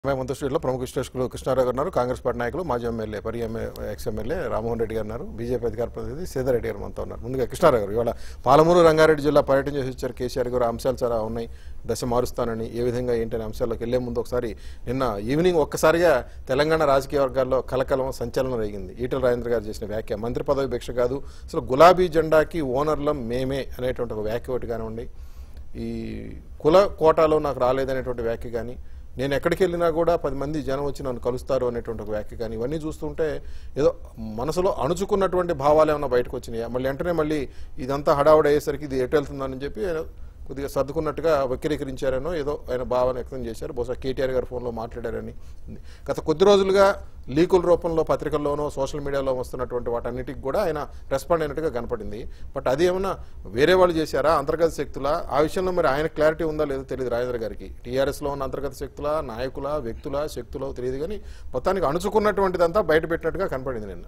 మేము ముందు స్టూడియోలో ప్రముఖ విశ్లేషకులు కృష్ణారావు గారు ఉన్నారు కాంగ్రెస్ పార్టీ నాయకులు మాజీ ఎమ్మెల్యే పరి ఎమ్మె ఎక్స్ ఎమ్మెల్యే రామ్మోహన్ రెడ్డి గారు ఉన్నారు బీజేపీ అధికార ప్రతినిధి సీతారెడ్డి గారు మనతో ఉన్నారు ముందుగా కృష్ణారావు గారు ఇవాళ పాలమూరు రంగారెడ్డి జిల్లా పర్యటన చేసి వచ్చారు కేసీఆర్ గారు అంశాలు చాలా ఉన్నాయి దశ మారుస్తానని ఏ విధంగా ఏంటనే అంశాల్లోకి వెళ్లే ముందు ఒకసారి నిన్న ఈవినింగ్ ఒక్కసారిగా తెలంగాణ రాజకీయ వర్గాల్లో కలకలం సంచలనం రేగింది ఈటల రాజేంద్ర గారు చేసిన వ్యాఖ్య మంత్రి పదవి భిక్ష కాదు అసలు గులాబీ జెండాకి ఓనర్లం మేమే అనేటువంటి ఒక వ్యాఖ్య ఒకటి కానివ్వండి ఈ కుల కోటాలో నాకు రాలేదనేటువంటి వ్యాఖ్య కానీ నేను ఎక్కడికి వెళ్ళినా కూడా పది మంది జనం వచ్చి నన్ను కలుస్తారు అనేటువంటి ఒక వ్యాఖ్య కానీ ఇవన్నీ చూస్తుంటే ఏదో మనసులో అణుచుకున్నటువంటి భావాలు ఏమైనా బయటకు వచ్చినాయా మళ్ళీ వెంటనే మళ్ళీ ఇదంతా హడావుడి అయ్యేసరికి ఇది ఎటు వెళ్తుందని చెప్పి ఆయన కొద్దిగా సర్దుకున్నట్టుగా వక్రీకరించారనో ఏదో ఆయన భావన వ్యక్తం చేశారు బహుశా కేటీఆర్ గారి ఫోన్లో మాట్లాడారని ఉంది గత కొద్ది రోజులుగా లీకుల రూపంలో పత్రికల్లోనో సోషల్ మీడియాలో వస్తున్నటువంటి వాటన్నిటికి కూడా ఆయన రెస్పాండ్ అయినట్టుగా కనపడింది బట్ అది ఏమన్నా వేరే వాళ్ళు చేశారా అంతర్గత శక్తుల ఆ విషయంలో మరి ఆయన క్లారిటీ ఉందా లేదో తెలియదు రాజేంద్ర గారికి టీఆర్ఎస్లో ఉన్న అంతర్గత శక్తుల నాయకుల వ్యక్తుల శక్తులో తెలియదు కానీ మొత్తానికి అణుచుకున్నటువంటిదంతా బయట పెట్టినట్టుగా కనపడింది నిన్న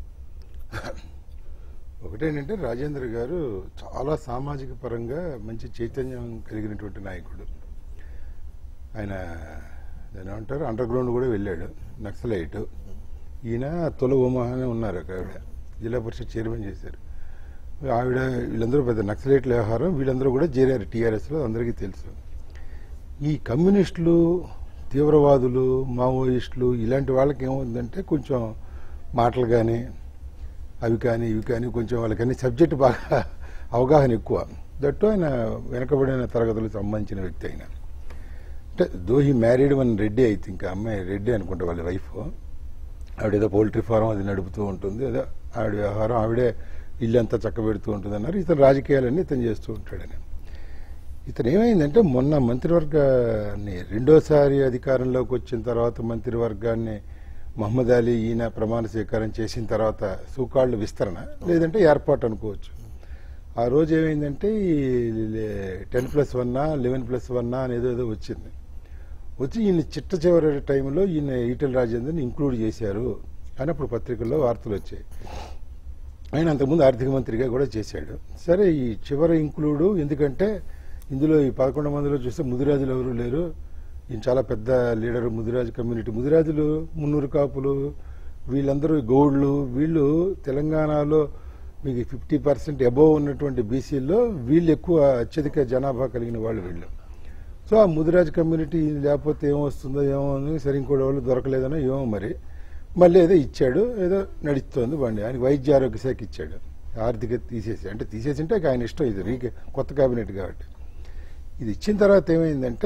ఒకటేంటంటే రాజేంద్ర గారు చాలా సామాజిక పరంగా మంచి చైతన్యం కలిగినటువంటి నాయకుడు ఆయన దాని ఏమంటారు అండర్ గ్రౌండ్ కూడా వెళ్ళాడు నక్సలైట్ ఈయన తొల ఉమా అని ఉన్నారు ఒక ఆవిడ జిల్లా పరిషత్ చైర్మన్ చేశారు ఆవిడ వీళ్ళందరూ పెద్ద నక్సలైట్ల వ్యవహారం వీళ్ళందరూ కూడా చేరారు టీఆర్ఎస్లో అందరికీ తెలుసు ఈ కమ్యూనిస్టులు తీవ్రవాదులు మావోయిస్టులు ఇలాంటి వాళ్ళకి ఏముందంటే కొంచెం మాటలు కానీ అవి కానీ ఇవి కానీ కొంచెం వాళ్ళకన్నీ సబ్జెక్ట్ బాగా అవగాహన ఎక్కువ దట్టు ఆయన వెనకబడిన తరగతులకు సంబంధించిన వ్యక్తి అయిన అంటే though he married one Reddy అయితే ఇంకా అమ్మాయి రెడ్డి అనుకుంటా వాళ్ళ వైఫ్ ఆవిడ ఏదో పౌల్ట్రీ ఫారం అది నడుపుతూ ఉంటుంది ఏదో ఆవిడ వ్యవహారం ఆవిడే ఇల్లంతా చక్కబెడుతూ ఉంటుంది అన్నారు ఇతను రాజకీయాలన్నీ ఇతను చేస్తూ ఉంటాడని ఇతను ఏమైందంటే మొన్న మంత్రివర్గాన్ని రెండోసారి అధికారంలోకి వచ్చిన తర్వాత మంత్రివర్గాన్ని మహమ్మద్ అలీ ఈయన ప్రమాణ స్వీకారం చేసిన తర్వాత సూకాళ్ళు విస్తరణ లేదంటే ఏర్పాటు అనుకోవచ్చు ఆ రోజు ఏమైందంటే ఈ టెన్ ప్లస్ వన్నా లెవెన్ ప్లస్ వన్నా అనేది ఏదో వచ్చింది వచ్చి ఈయన చిట్ట చివరి టైంలో ఈయన ఈటెల రాజేందర్ని ఇంక్లూడ్ చేశారు అని అప్పుడు పత్రికల్లో వార్తలు వచ్చాయి ఆయన అంతకుముందు ఆర్థిక మంత్రిగా కూడా చేశాడు సరే ఈ చివరి ఇంక్లూడు ఎందుకంటే ఇందులో ఈ పదకొండు మందిలో చూస్తే ముదిరాజులు ఎవరు లేరు ఈయన చాలా పెద్ద లీడర్ ముదిరాజు కమ్యూనిటీ ముదిరాజులు మున్నూరు కాపులు వీళ్ళందరూ గౌడ్లు వీళ్ళు తెలంగాణలో మీకు ఫిఫ్టీ పర్సెంట్ అబోవ్ ఉన్నటువంటి బీసీల్లో వీళ్ళు ఎక్కువ అత్యధిక జనాభా కలిగిన వాళ్ళు వీళ్ళు సో ఆ ముదిరాజు కమ్యూనిటీ లేకపోతే ఏమొస్తుందో ఏమో అని సరే ఇంకోటి వాళ్ళు దొరకలేదనో ఏమో మరి మళ్ళీ ఏదో ఇచ్చాడు ఏదో నడుస్తోంది బండి ఆయనకి వైద్య ఆరోగ్య శాఖ ఇచ్చాడు ఆర్థిక తీసేసి అంటే తీసేసి అంటే ఆయన ఇష్టం ఇది రీకే కొత్త కేబినెట్ కాబట్టి ఇది ఇచ్చిన తర్వాత ఏమైందంటే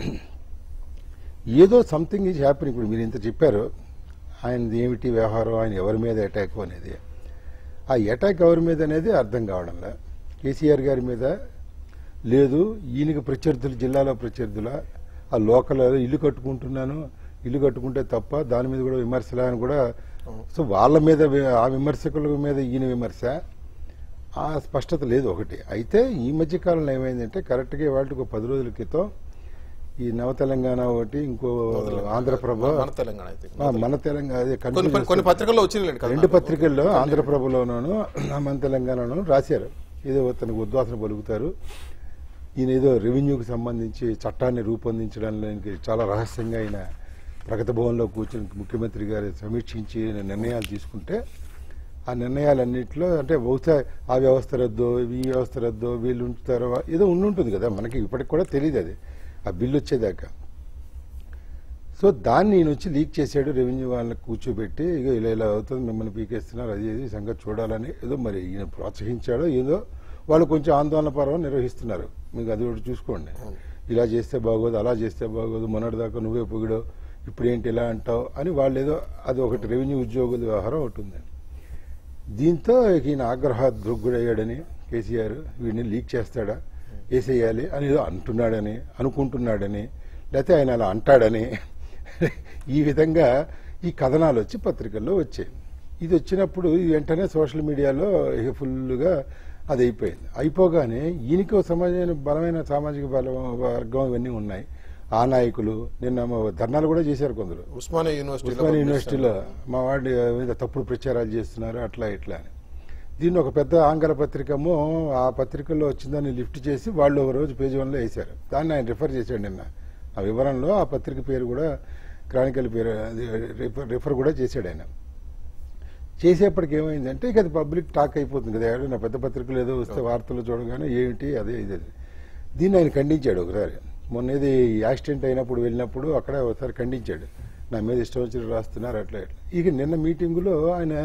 ఏదో సంథింగ్ ఈజ్ హ్యాపీనింగ్ ఇప్పుడు మీరు ఇంత చెప్పారు ఆయనది ఏమిటి వ్యవహారం ఆయన ఎవరి మీద అటాక్ అనేది ఆ అటాక్ ఎవరి మీద అనేది అర్థం కావడంలా కేసీఆర్ గారి మీద లేదు ఈయనకి ప్రత్యర్థులు జిల్లాలో ప్రత్యర్థుల ఆ లోకల్ ఇల్లు కట్టుకుంటున్నాను ఇల్లు కట్టుకుంటే తప్ప దాని మీద కూడా విమర్శలా అని కూడా సో వాళ్ళ మీద వి- ఆ విమర్శకుల మీద ఈయన విమర్శ ఆ స్పష్టత లేదు ఒకటి అయితే ఈ మధ్య కాలంలో ఏమైందంటే కరెక్ట్గా వాళ్ళకి ఒక పది రోజుల క్రితం ఈ నవ తెలంగాణ ఒకటి ఇంకో ఆంధ్రప్రభ మన తెలంగాణ అయితే ఆ, మన తెలంగాణ అదే కొన్ని కన్ఫ్యూజన్ కొన్ని పత్రికల్లో వచ్చినాయి కదా రెండు పత్రికల్లో ఆంధ్రప్రభలోనూ మన తెలంగాణలోనూ రాశారు ఏదో తనకు ఉద్వాసన పలుకుతారు ఈయన ఏదో రెవెన్యూకి సంబంధించి చట్టాన్ని రూపొందించడానికి చాలా రహస్యంగా ఆయన ప్రగతి భవన్లో కూర్చొని ముఖ్యమంత్రి గారు సమీక్షించి నిర్ణయాలు తీసుకుంటే ఆ నిర్ణయాలన్నింటిలో అంటే బహుశా ఆ వ్యవస్థ రద్దో ఈ వ్యవస్థ రద్దో వీళ్ళు ఉంచుతారో ఏదో ఉండుంటుంది కదా మనకి ఇప్పటికి కూడా తెలియదు అది ఆ బిల్లు వచ్చేదాకా సో దాన్ని ఈయన వచ్చి లీక్ చేశాడు రెవెన్యూ వాళ్ళని కూర్చోబెట్టి ఇక ఇలా ఇలా అవుతుంది మిమ్మల్ని పీకేస్తున్నారు అది ఇది ఈ సంగతి చూడాలని ఏదో మరి ఈయన ప్రోత్సహించాడో ఏదో వాళ్ళు కొంచెం ఆందోళన పర్వం నిర్వహిస్తున్నారు మీకు అది ఒకటి చూసుకోండి ఇలా చేస్తే బాగోదు అలా చేస్తే బాగోదు మొన్నటిదాకా నువ్వే పొగిడో ఇప్పుడేంటి ఇలా అంటావు అని వాళ్ళు ఏదో అది ఒకటి రెవెన్యూ ఉద్యోగుల వ్యవహారం ఒకటి ఉంది దీంతో ఇక ఈయన ఆగ్రహ దృగ్గుడయ్యాడని కేసీఆర్ వీడిని లీక్ చేస్తాడా వేసేయాలి అని ఏదో అంటున్నాడని అనుకుంటున్నాడని లేకపోతే ఆయన అలా అంటాడని ఈ విధంగా ఈ కథనాలు వచ్చి పత్రికల్లో వచ్చాయి ఇది వచ్చినప్పుడు ఇది వెంటనే సోషల్ మీడియాలో ఇక ఫుల్గా అది అయిపోయింది అయిపోగానే ఈయనకి ఒక సమాజమైన బలమైన సామాజిక బలం వర్గం ఇవన్నీ ఉన్నాయి ఆ నాయకులు నిన్న మా ధర్నాలు కూడా చేశారు కొందరు ఉస్మానియా యూనివర్సిటీలో ఉస్మానియా యూనివర్సిటీలో మా వాడి మీద తప్పుడు ప్రచారాలు చేస్తున్నారు అట్లా ఇట్లా అని దీన్ని ఒక పెద్ద ఆంగ్ల పత్రికము ఆ పత్రికల్లో వచ్చిందని లిఫ్ట్ చేసి వాళ్ళు ఒక రోజు పేజీ వన్లో వేశారు దాన్ని ఆయన రిఫర్ చేశాడు నిన్న ఆ వివరంలో ఆ పత్రిక పేరు కూడా క్రానికల్ పేరు అది రిఫర్ రిఫర్ కూడా చేశాడు ఆయన చేసేప్పటికి ఏమైందంటే ఇక అది పబ్లిక్ టాక్ అయిపోతుంది కదా ఎవరైనా పెద్ద పత్రికలు ఏదో వస్తే వార్తలు చూడగానే ఏమిటి అదే ఇదే దీన్ని ఆయన ఖండించాడు ఒకసారి మొన్న ఏది యాక్సిడెంట్ అయినప్పుడు వెళ్ళినప్పుడు అక్కడ ఒకసారి ఖండించాడు నా మీద ఇష్టం వచ్చినట్టు రాస్తున్నారు అట్లా ఇట్లా ఇక నిన్న మీటింగులో ఆయన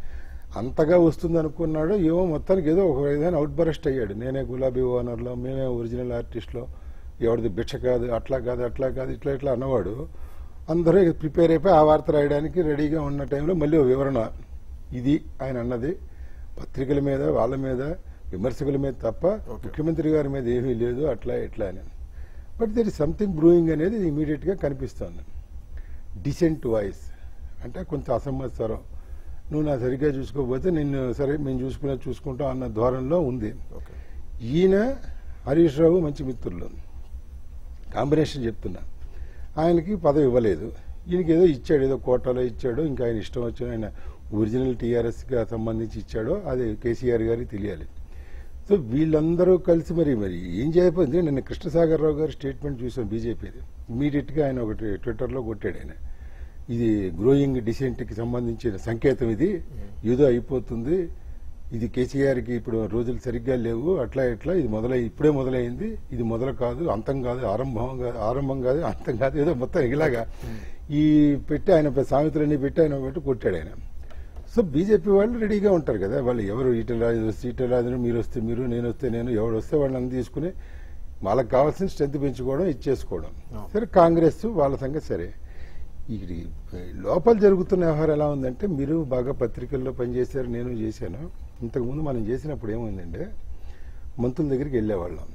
అంతగా వస్తుంది అనుకున్నాడు ఏమో మొత్తానికి ఏదో ఒక విధంగా అవుట్ బరెస్ట్ అయ్యాడు నేనే గులాబీ ఓనర్లో మేమే ఒరిజినల్ ఆర్టిస్ట్లో ఎవరిది భిక్ష కాదు అట్లా కాదు అట్లా కాదు ఇట్లా ఇట్లా అన్నవాడు అందరూ ఇక ప్రిపేర్ అయిపోయి ఆ వార్త రాయడానికి రెడీగా ఉన్న టైంలో మళ్ళీ ఓ వివరణ ఇది ఆయన అన్నది పత్రికల మీద వాళ్ళ మీద విమర్శకుల మీద తప్ప ముఖ్యమంత్రి గారి మీద ఏమీ లేదు అట్లా ఇట్లా అని but there is something brewing అనేది ఇమీడియట్గా కనిపిస్తుంది డిసెంట్ వాయిస్ అంటే కొంత అసమ్మత్సరం నువ్వు నా సరిగ్గా చూసుకోకపోతే నిన్ను సరే మేము చూసుకునే చూసుకుంటాం అన్న ధోరణిలో ఉంది ఓకే ఈయన హరీష్ రావు మంచి మిత్రులు కాంబినేషన్ చెప్తున్నా ఆయనకి పదవి ఇవ్వలేదు ఈయనకి ఏదో ఇచ్చాడు ఏదో కోటాలో ఇచ్చాడు ఇంకా ఆయన ఇష్టం వచ్చిన ఆయన ఒరిజినల్ టీఆర్ఎస్గా సంబంధించి ఇచ్చాడో అది కేసీఆర్ గారికి తెలియాలి సో వీళ్ళందరూ కలిసి మరి మరి ఏం చేయకపోయింది నిన్న కృష్ణసాగర్ రావు గారి స్టేట్మెంట్ చూసాను బీజేపీది ఇమీడియట్గా ఆయన ఒకటి ట్విట్టర్లో కొట్టాడు ఆయన ఇది గ్రోయింగ్ డిసెంట్కి సంబంధించిన సంకేతం ఇది ఏదో అయిపోతుంది ఇది కేసీఆర్కి ఇప్పుడు రోజులు సరిగ్గా లేవు అట్లా ఇట్లా ఇది మొదలై ఇప్పుడే మొదలైంది ఇది మొదలు కాదు అంతం కాదు ఆరంభం కాదు ఆరంభం కాదు అంతం కాదు ఏదో మొత్తం ఇలాగా ఈ పెట్టి ఆయన సామెతలన్నీ పెట్టి ఆయన పెట్టి కొట్టాడు ఆయన సో బీజేపీ వాళ్ళు రెడీగా ఉంటారు కదా వాళ్ళు ఎవరు ఈటల రాజు వస్తే ఈటల రాజు మీరు వస్తే మీరు నేను వస్తే నేను ఎవడు వస్తే వాళ్ళని తీసుకుని వాళ్ళకి కావాల్సిన స్ట్రెంత్ పెంచుకోవడం ఇచ్చేసుకోవడం అవును. సరే కాంగ్రెస్ వాళ్ళ సంగతి సరే ఇక్కడ లోపల జరుగుతున్న వ్యవహారం ఎలా ఉందంటే మీరు బాగా పత్రికల్లో పనిచేశారు నేను చేశాను ఇంతకుముందు మనం చేసినప్పుడు ఏమైందంటే మంత్రుల దగ్గరికి వెళ్ళేవాళ్ళం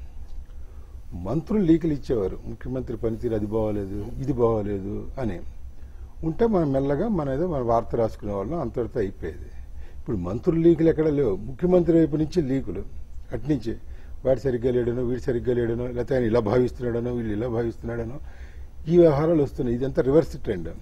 మంత్రులు లీకులు ఇచ్చేవారు ముఖ్యమంత్రి పనితీరు అది బాగోలేదు ఇది బాగోలేదు అని ఉంటే మనం మెల్లగా మన ఏదో మన వార్త రాసుకునే వాళ్ళం అంతటితో అయిపోయేది ఇప్పుడు మంత్రులు లీకులు ఎక్కడ లేవు ముఖ్యమంత్రి వైపు నుంచి లీకులు అట్నుంచి వాడు సరిగ్గా లేడనో వీడు సరిగ్గా లేడనో లేకపోతే ఆయన ఇలా భావిస్తున్నాడనో వీళ్ళు ఇలా భావిస్తున్నాడనో ఈ వ్యవహారాలు వస్తున్నాయి ఇదంతా రివర్స్ ట్రెండ్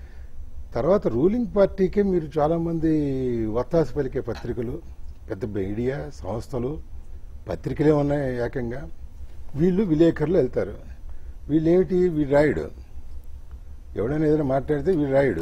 తర్వాత రూలింగ్ పార్టీకే మీరు చాలామంది వత్తాసు పలికే పత్రికలు పెద్ద మీడియా సంస్థలు పత్రికలే ఉన్నాయి ఏకంగా వీళ్ళు విలేకరులు వెళ్తారు వీళ్ళు ఏమిటి వీడు రాయుడు ఎవడైనా ఏదైనా మాట్లాడితే వీడు రాయుడు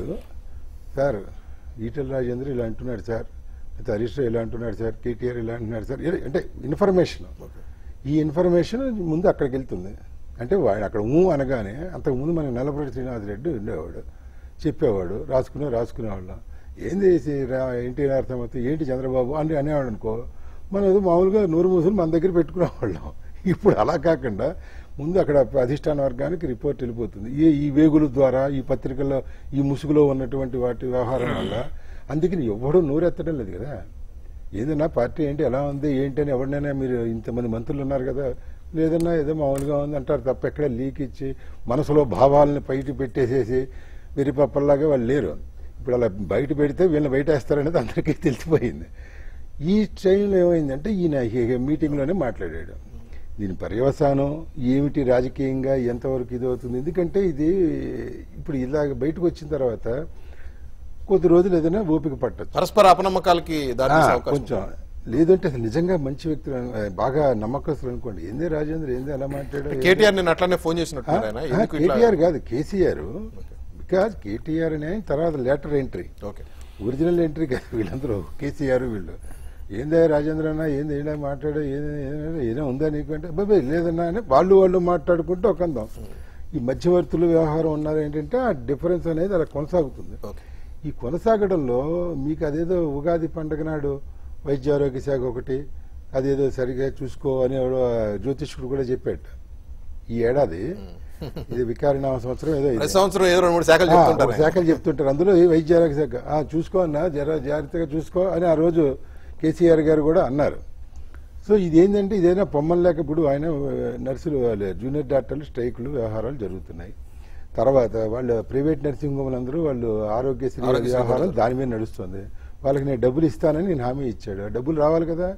సార్ ఈటల రాజేంద్ర ఇలా అంటున్నాడు సార్ లేకపోతే హరీష్ రావు ఇలా అంటున్నాడు సార్ కేటీఆర్ ఇలా అంటున్నాడు సార్ ఇలా- అంటే ఇన్ఫర్మేషన్ ఓకే ఈ ఇన్ఫర్మేషన్ ముందు అక్కడికి వెళ్తుంది అంటే వాడు అక్కడ ఊ అనగానే అంతకుముందు మనకి నల్లపరెడ్డి శ్రీనివాస్ రెడ్డి ఉండేవాడు చెప్పేవాడు రాసుకునే రాసుకునేవాళ్ళం ఏంది సి- రా- ఎన్టీ రామతో ఏంటి చంద్రబాబు అని అనేవాడు అనుకో మనం ఏదో మామూలుగా నూరు మూసులు మన దగ్గర పెట్టుకునేవాళ్ళం ఇప్పుడు అలా కాకుండా ముందు అక్కడ అధిష్టాన వర్గానికి రిపోర్ట్ వెళ్ళిపోతుంది ఈ ఈ వేగుల ద్వారా ఈ పత్రికల్లో ఈ ముసుగులో ఉన్నటువంటి వాటి వ్యవహారం వల్ల అందుకని ఎవడూ నోరెత్తడం లేదు కదా ఏదన్నా పార్టీ ఏంటి ఎలా ఉంది ఏంటి అని ఎవరినైనా మీరు ఇంతమంది మంత్రులు ఉన్నారు కదా లేదన్నా ఏదో మామూలుగా ఉంది అంటారు తప్ప ఎక్కడ లీక్ ఇచ్చి మనసులో భావాలను బయట పెట్టేసేసి వెరిపప్పల్లాగా వాళ్ళు లేరు ఇప్పుడు అలా బయట పెడితే వీళ్ళని బయట వేస్తారనేది అందరికీ తెలిసిపోయింది ఈ టైంలో ఏమైందంటే ఈయన ఈ మీటింగ్లోనే మాట్లాడాడు దీని పర్యవసానం ఏమిటి రాజకీయంగా ఎంతవరకు ఇది అవుతుంది ఎందుకంటే ఇది ఇప్పుడు ఇలాగ బయటకు వచ్చిన తర్వాత కొద్ది రోజులు ఏదైనా ఓపిక పట్టచ్చు పరస్పర అపనమ్మకాలకి దారి తీసే ఆ, అవకాశం కొంచెం లేదంటే అసలు నిజంగా మంచి వ్యక్తులు అను- బాగా నమ్మకస్తులు అనుకోండి ఏంది రాజేంద్ర ఏంది ఎలా మాట్లాడారు కేటీఆర్ నేను అట్లానే ఫోన్ చేసినట్టు ఆయన ఎందుకు ఇట్లా కేటీఆర్ కాదు కేసీఆర్ బికాజ్ కేటీఆర్ అనే ఆయన తర్వాత later entry okay original entry కాదు వీళ్ళందరూ కేసీఆర్ వీళ్ళు ఏందా రాజేంద్ర అన్న ఏంది ఏడా మాట్లాడా ఏది ఏదో ఉందా నీకు అంటే బాబాయ్ లేదన్నా అని వాళ్ళు వాళ్ళు మాట్లాడుకుంటూ ఒక అందం ఈ మధ్యవర్తులు వ్యవహారం ఉన్నారు ఏంటంటే ఆ డిఫరెన్స్ అనేది అలా కొనసాగుతుంది ఓకే ఈ కొనసాగడంలో మీకు అదేదో ఉగాది పండుగ నాడు వైద్య ఆరోగ్య శాఖ ఒకటి అదేదో సరిగా చూసుకో అని ఎవడో జ్యోతిష్కుడు కూడా చెప్పాడు ఈ ఏడాది ఇది వికారినామ సంవత్సరం ఏదో ఇది. ప్రతి సంవత్సరం ఏదో రెండు మూడు శాఖలు ఆ, చెప్తుంటారు ఒక శాఖలు చెప్తుంటారు అందులో ఈ వైద్య ఆరోగ్య శాఖ ఆ, చూసుకో అన్న జర జాగ్రత్తగా చూసుకో అని ఆ రోజు కేసీఆర్ గారు కూడా అన్నారు సో ఇది ఏంటంటే ఇదైనా పొమ్మలు లేక ఇప్పుడు ఆయన ఆ, నర్సులు వాళ్ళ జూనియర్ డాక్టర్లు స్ట్రైకులు వ్యవహారాలు జరుగుతున్నాయి తర్వాత వాళ్ళు ప్రైవేట్ నర్సింగ్ హోమ్లు అందరూ వాళ్ళు ఆరోగ్యశ్రీ ఆరోగ్యశ్రీ వ్యవహారం కూడా దాని మీద నడుస్తుంది వాళ్ళకి నేను డబ్బులు ఇస్తానని నేను హామీ ఇచ్చాడు ఆ డబ్బులు రావాలి కదా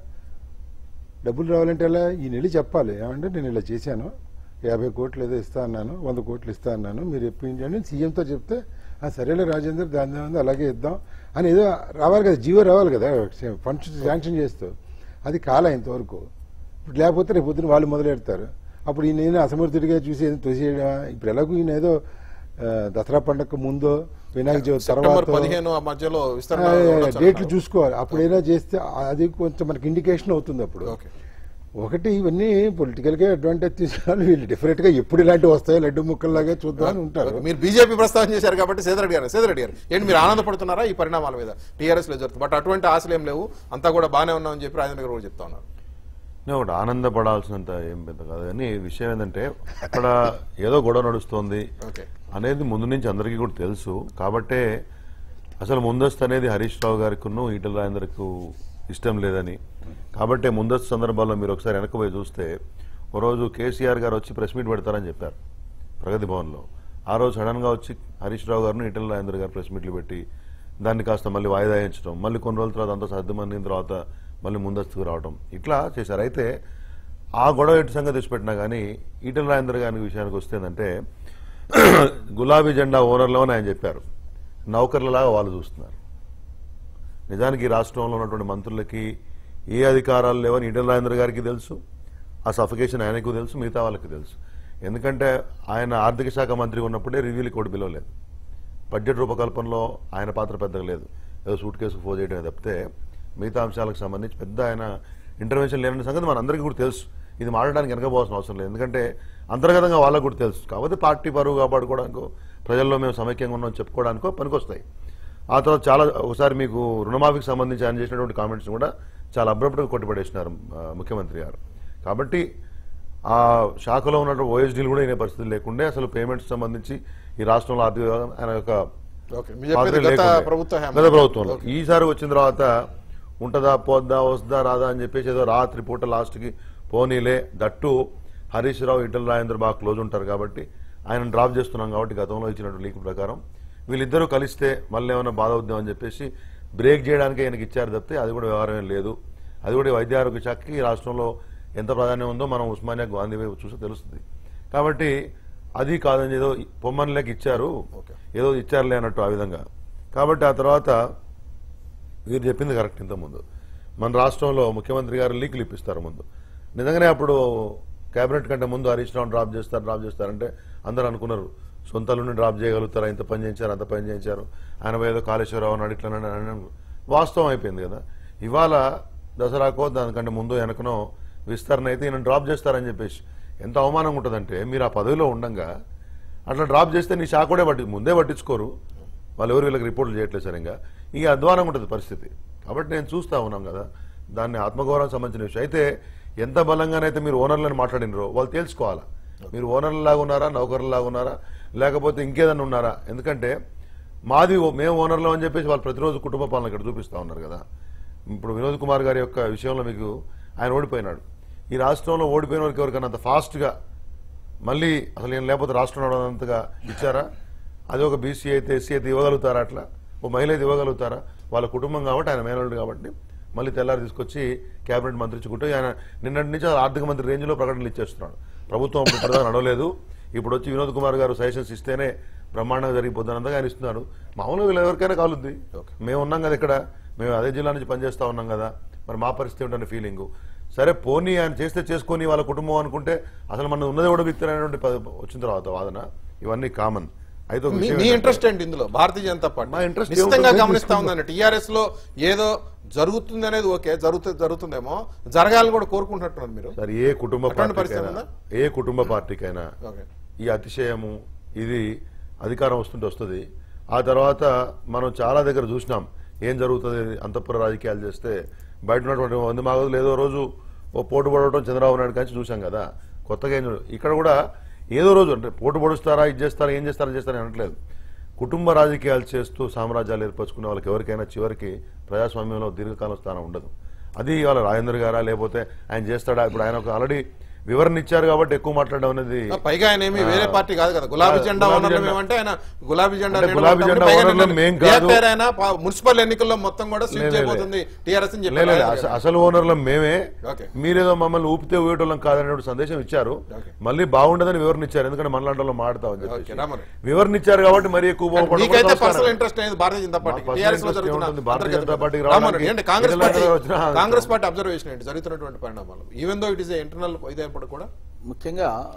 డబ్బులు రావాలంటే ఎలా ఈ నెల చెప్పాలి ఏమంటే నేను ఇలా చేశాను యాభై కోట్లు ఏదో ఇస్తా అన్నాను వంద కోట్లు ఇస్తా అన్నాను మీరు ఇప్పించండి అని సీఎంతో చెప్తే ఆ సరేలే రాజేందర్ దాని దాని మీద అలాగే ఇద్దాం అని ఏదో రావాలి కదా జీవో రావాలి కదా ఫండ్స్ శాంక్షన్ చేస్తూ అది కాలే ఇంతవరకు ఇప్పుడు లేకపోతే రేపు పొద్దున వాళ్ళు మొదలెడతారు అప్పుడు ఈయన ఏదో అసమర్థుడిగా చూసి ఏదో తోసేయడం ఇప్పుడు ఎలాగో ఈయన ఏదో ఆ, దసరా పండగ ముందు వినాయక చవితి సెప్టెంబర్ తర్వాత పదిహేను ఆ మధ్యలో విస్తరణ ఆ, ఉండొచ్చు డేట్లు అంటారు. చూసుకోవాలి అప్పుడు ఏదైనా చేస్తే అది కొంచెం మనకి ఇండికేషన్ అవుతుంది అప్పుడు ఓకే ఒకటి ఇవన్నీ పొలిటికల్ గా అడ్వాంటేజ్ తీసుకోవాలి వీళ్ళు డిఫరెంట్ గా ఎప్పుడు ఇలాంటివి వస్తాయో లడ్డు ముక్కల్లాగా చూద్దాం అని ఉంటారు ఓకే. మీరు బీజేపీ ప్రస్తావన చేశారు కాబట్టి సేదరెడ్డి గారు సేదరెడ్డి గారు ఏంటి మీరు ఆనందపడుతున్నారా ఈ పరిణామాల మీద టీఆర్ఎస్ లో జరుగుతుంది బట్ అటువంటి ఆశలు ఏం లేవు అంతా కూడా బాగానే ఉన్నామని చెప్పి రాజేంద్ర గారు కూడా చెప్తా ఉన్నారు నేను ఒకటి ఆనందపడాల్సినంత ఏం పెద్ద కాదు కానీ విషయం ఏంటంటే అక్కడ ఏదో గొడవ నడుస్తోంది ఓకే అనేది ముందు నుంచి అందరికీ కూడా తెలుసు కాబట్టే అసలు ముందస్తు అనేది హరీష్ రావు గారికిను ఈటల రాజేందర్కు ఇష్టం లేదని కాబట్టి ముందస్తు సందర్భాల్లో మీరు ఒకసారి వెనక్కి చూస్తే ఓ రోజు కేసీఆర్ గారు వచ్చి ప్రెస్ మీట్ పెడతారని చెప్పారు ప్రగతి భవన్లో ఆ రోజు సడన్గా వచ్చి హరీష్ రావు గారిని ఈటల రాజేందర్ గారు ప్రెస్ మీట్లు పెట్టి దాన్ని కాస్త మళ్ళీ వాయిదా వేయించడం మళ్ళీ కొన్ని రోజుల తర్వాత అంతా సర్దుమనిన తర్వాత మళ్ళీ ముందస్తుకు రావడం ఇట్లా చేశారు అయితే ఆ గొడవ ఎటు సంగతి తెచ్చిపెట్టినా కానీ ఈటల రాజేందర్ గారి విషయానికి వస్తే ఏంటంటే గులాబీ జెండా ఓనర్లోనే ఆయన చెప్పారు నౌకర్లలాగా వాళ్ళు చూస్తున్నారు నిజానికి ఈ రాష్ట్రంలో ఉన్నటువంటి మంత్రులకి ఏ అధికారాలు లేవని ఈటల రాజేంద్ర గారికి తెలుసు ఆ సఫికేషన్ ఆయనకు తెలుసు మిగతా వాళ్ళకి తెలుసు ఎందుకంటే ఆయన ఆర్థిక శాఖ మంత్రి ఉన్నప్పుడే రివ్యూలకి కూడా పిలవలేదు బడ్జెట్ రూపకల్పనలో ఆయన పాత్ర పెద్దగా లేదు ఏదో సూట్ కేసు ఫోన్ చేయడం తప్పితే మిగతా అంశాలకు సంబంధించి పెద్ద ఆయన ఇంటర్వెన్షన్ లేని సంగతి మనందరికీ కూడా తెలుసు ఇది మాట్లాడడానికి వెనకపోవాల్సిన అవసరం లేదు ఎందుకంటే అంతర్గతంగా వాళ్ళకు కూడా తెలుసు కాకపోతే పార్టీ పరువు కాపాడుకోవడానికో ప్రజల్లో మేము సమైక్యంగా ఉన్నాం చెప్పుకోవడానికో పనికొస్తాయి ఆ తర్వాత చాలా ఒకసారి మీకు రుణమాఫీకి సంబంధించి ఆయన చేసినటువంటి కామెంట్స్ కూడా చాలా అబ్రప్ట్గా కొట్టిపడేసినారు ఆ, ముఖ్యమంత్రి గారు కాబట్టి ఆ శాఖలో ఉన్నటువంటి ఓఎస్డీలు కూడా అయిన పరిస్థితి లేకుండే అసలు పేమెంట్స్ సంబంధించి ఈ రాష్ట్రంలో ఆర్థిక వ్యవహారం ఆయన యొక్క ఓకే మీరు పాత్ర చెప్పేది గత లేకుండే. ప్రభుత్వ హయాంలో. గత ప్రభుత్వంలో ఈసారి వచ్చిన తర్వాత ఉంటదా పోద్దా వస్తుందా రాదా అని చెప్పేసి ఏదో రాత్రి పూట లాస్ట్కి పోనీలే దట్టు హరీష్ రావు ఇటల్ రాజేంద్ర బాగా క్లోజ్ ఉంటారు కాబట్టి ఆయన డ్రాప్ చేస్తున్నాం కాబట్టి గతంలో ఇచ్చినట్టు లీక్ ప్రకారం వీళ్ళిద్దరూ కలిస్తే మళ్ళీ ఏమైనా బాధ అవుద్దాం అని చెప్పేసి బ్రేక్ చేయడానికి ఆయనకి ఇచ్చారు తప్పితే అది కూడా వ్యవహారమే లేదు అది కూడా వైద్య ఆరోగ్య శాఖకి ఈ రాష్ట్రంలో ఎంత ప్రాధాన్యం ఉందో మనం ఉస్మానియా గాంధీ వైపు చూస్తే తెలుస్తుంది కాబట్టి అది కాదని ఏదో పొమ్మని లేక ఇచ్చారు ఏదో ఇచ్చారులే అన్నట్టు ఆ విధంగా కాబట్టి ఆ తర్వాత వీరు చెప్పింది కరెక్ట్ ఇంతకుముందు మన రాష్ట్రంలో ముఖ్యమంత్రి గారు లీకులు ఇప్పిస్తారు ముందు నిజంగానే అప్పుడు కేబినెట్ కంటే ముందు హరీష్ రావు డ్రాప్ చేస్తారు డ్రాప్ చేస్తారంటే అందరూ అనుకున్నారు సొంతలోనే డ్రాప్ చేయగలుగుతారా ఇంత పని చేయించారు అంత పని చేయించారు ఆయన ఏదో కాళేశ్వరరావు అని అడిట్లా వాస్తవం అయిపోయింది కదా ఇవాళ దసరాకో దానికంటే ముందు వెనకనో విస్తరణ అయితే ఈయన డ్రాప్ చేస్తారని చెప్పేసి ఎంత అవమానంగా ఉంటుందంటే మీరు ఆ పదవిలో ఉండంగా అట్లా డ్రాప్ చేస్తే నీ షాక్ కూడా పట్టి ముందే పట్టించుకోరు వాళ్ళు ఎవరు వీళ్ళకి రిపోర్ట్లు చేయట్లేదు సరిగా ఇక అధ్వానంగా ఉంటుంది పరిస్థితి కాబట్టి నేను చూస్తా ఉన్నాం కదా దాన్ని ఆత్మగౌరవం సంబంధించిన విషయం అయితే ఎంత బలంగానైతే మీరు ఓనర్లను మాట్లాడినరో వాళ్ళు తెలుసుకోవాలా మీరు ఓనర్లలాగా ఉన్నారా నౌకర్లలాగా ఉన్నారా లేకపోతే ఇంకేదన్నా ఉన్నారా ఎందుకంటే మాది ఓ- మేము ఓనర్లు అని చెప్పేసి వాళ్ళు ప్రతిరోజు కుటుంబ పాలన ఇక్కడ చూపిస్తా ఉన్నారు కదా ఇప్పుడు వినోద్ కుమార్ గారి యొక్క విషయంలో మీకు ఆయన ఓడిపోయినాడు ఈ రాష్ట్రంలో ఓడిపోయిన వారికి ఎవరికైనా అంత ఫాస్ట్గా మళ్ళీ అసలు ఏం లేకపోతే రాష్ట్రం నడవనంతగా ఇచ్చారా అది ఒక బీసీ అయితే ఎస్సీ అయితే ఇవ్వగలుగుతారా అట్లా ఓ మహిళ అయితే ఇవ్వగలుగుతారా వాళ్ళ కుటుంబం కాబట్టి ఆయన మేనల్డ్ కాబట్టి మళ్ళీ తెల్లారి తీసుకొచ్చి కేబినెట్ మంత్రి ఇచ్చుకుంటూ ఆయన నిన్నటి నుంచి ఆర్థిక మంత్రి రేంజ్లో ప్రకటనలు ఇచ్చేస్తున్నాడు ప్రభుత్వం అప్పుడు ఇప్పటిదాకా నడవలేదు ఇప్పుడు వచ్చి వినోద్ కుమార్ గారు సజెషన్స్ ఇస్తేనే బ్రహ్మాండంగా జరిగిపోతున్నంతగా ఆయన ఇస్తున్నారు మామూలుగా వీళ్ళు ఎవరికైనా కాలుద్ది మేము ఉన్నాం కదా ఇక్కడ మేము అదే జిల్లా నుంచి పనిచేస్తా ఉన్నాం కదా మరి మా పరిస్థితి ఏంటనే ఫీలింగు సరే పోనీ ఆయన చేస్తే చేసుకొని వాళ్ళ కుటుంబం అనుకుంటే అసలు మన ఉన్నది కూడా వ్యక్తులైనటువంటి వచ్చిన తర్వాత వాదన ఇవన్నీ కామన్ అయితే ఒక మీ- విషయం మీ ఏంటంటే- ఇంట్రెస్ట్ ఏంటి ఇందులో భారతీయ జనతా పార్టీ మా interest నిశ్చితంగా ఏముంటుంది? గమనిస్తా ఉందండి టీఆర్ఎస్ లో ఏదో జరుగుతుంది అనేది ఓకే జరుగుతుంది జరుగుతుందేమో జరగాలని కూడా కోరుకుంటున్నట్టున్నారు మీరు సరే ఏ కుటుంబ అటువంటి పరిస్థితి పార్టీకైనా ఉందా? ఏ కుటుంబ పార్టీకైనా ఓకే ఈ అతిశయము ఇది అధికారం వస్తుంటే వస్తుంది ఆ తర్వాత మనం చాలా దగ్గర చూసినాం ఏం జరుగుతుంది అంతఃపుర రాజకీయాలు చేస్తే బయట ఉన్నటువంటి వంద మాగదులు ఏదో రోజు ఓ పోటు పడవటం చంద్రబాబు నాయుడు కానీ చూసాం కదా కొత్తగా ఏం చూడ- ఇక్కడ కూడా ఏదో రోజు అంటే పోటు పొడుస్తారా ఇది చేస్తారా ఏం చేస్తారా చేస్తారా అనట్లేదు కుటుంబ రాజకీయాలు చేస్తూ సామ్రాజ్యాలు ఏర్పరచుకునే వాళ్ళకి ఎవరికైనా చివరికి ప్రజాస్వామ్యంలో దీర్ఘకాలం స్థానం ఉండదు అది ఇవాళ రాజేంద్ర గారా లేకపోతే ఆయన చేస్తాడా ఇప్పుడు ఆయన ఒక ఆల్రెడీ వివరణ ఇచ్చారు కాబట్టి ఎక్కువ మాట్లాడడం అనేది ఆ, పైగా ఆయన ఏమి వేరే పార్టీ కాదు కదా గులాబీ ఆ, జెండా గులాబీ ఓనర్లు జెండా. ఏమంటే ఆయన గులాబీ జెండా అంటే నీడ గులాబీ పడతామని జెండా పైగా ఓనర్లు నిన్న మేం కాదు. రియాక్ట్ ఆయన పా- మున్సిపల్ ఎన్నికల్లో మొత్తం కూడా లే, స్వీప్ లే, లే. చేయబోతుంది టీఆర్ఎస్ అని లే, లే, లే, చెప్పారు అస- అసలు ఓనర్లం మేమే ఓకే. మీరేదో మమ్మల్ని ఊపితే ఊయటోళ్ళం కాదనే సందేశం ఇచ్చారు ఓకే. మళ్ళీ బాగుండదని వివరణ ఇచ్చారు ఎందుకంటే మనలాంటి మాడతామని ఓకే, చెప్పి రామన్. వివరణ ఇచ్చారు కాబట్టి మరి ఎక్కువ కోపపడడం మీకైతే కూడా పర్సనల్ సంస్కారం. ఇంట్రెస్ట్ అనేది భారతీయ జనతా పార్టీ మా personal టీఆర్ఎస్ లో interest జరుగుతున్న ఏముంటుంది? భారతీయ అంతర్గత జనతా పార్టీకి రామన్ రావడానికి ఏంటి కాంగ్రెస్ ఇతరుల పార్టీ దగ్గర వచ్చిన- కాంగ్రెస్ పార్టీ అబ్జర్వేషన్ ఏంటి జరుగుతున్నటువంటి పరిణామాలు even though it is internal ఇదైనప్పుడు కూడా ముఖ్యంగా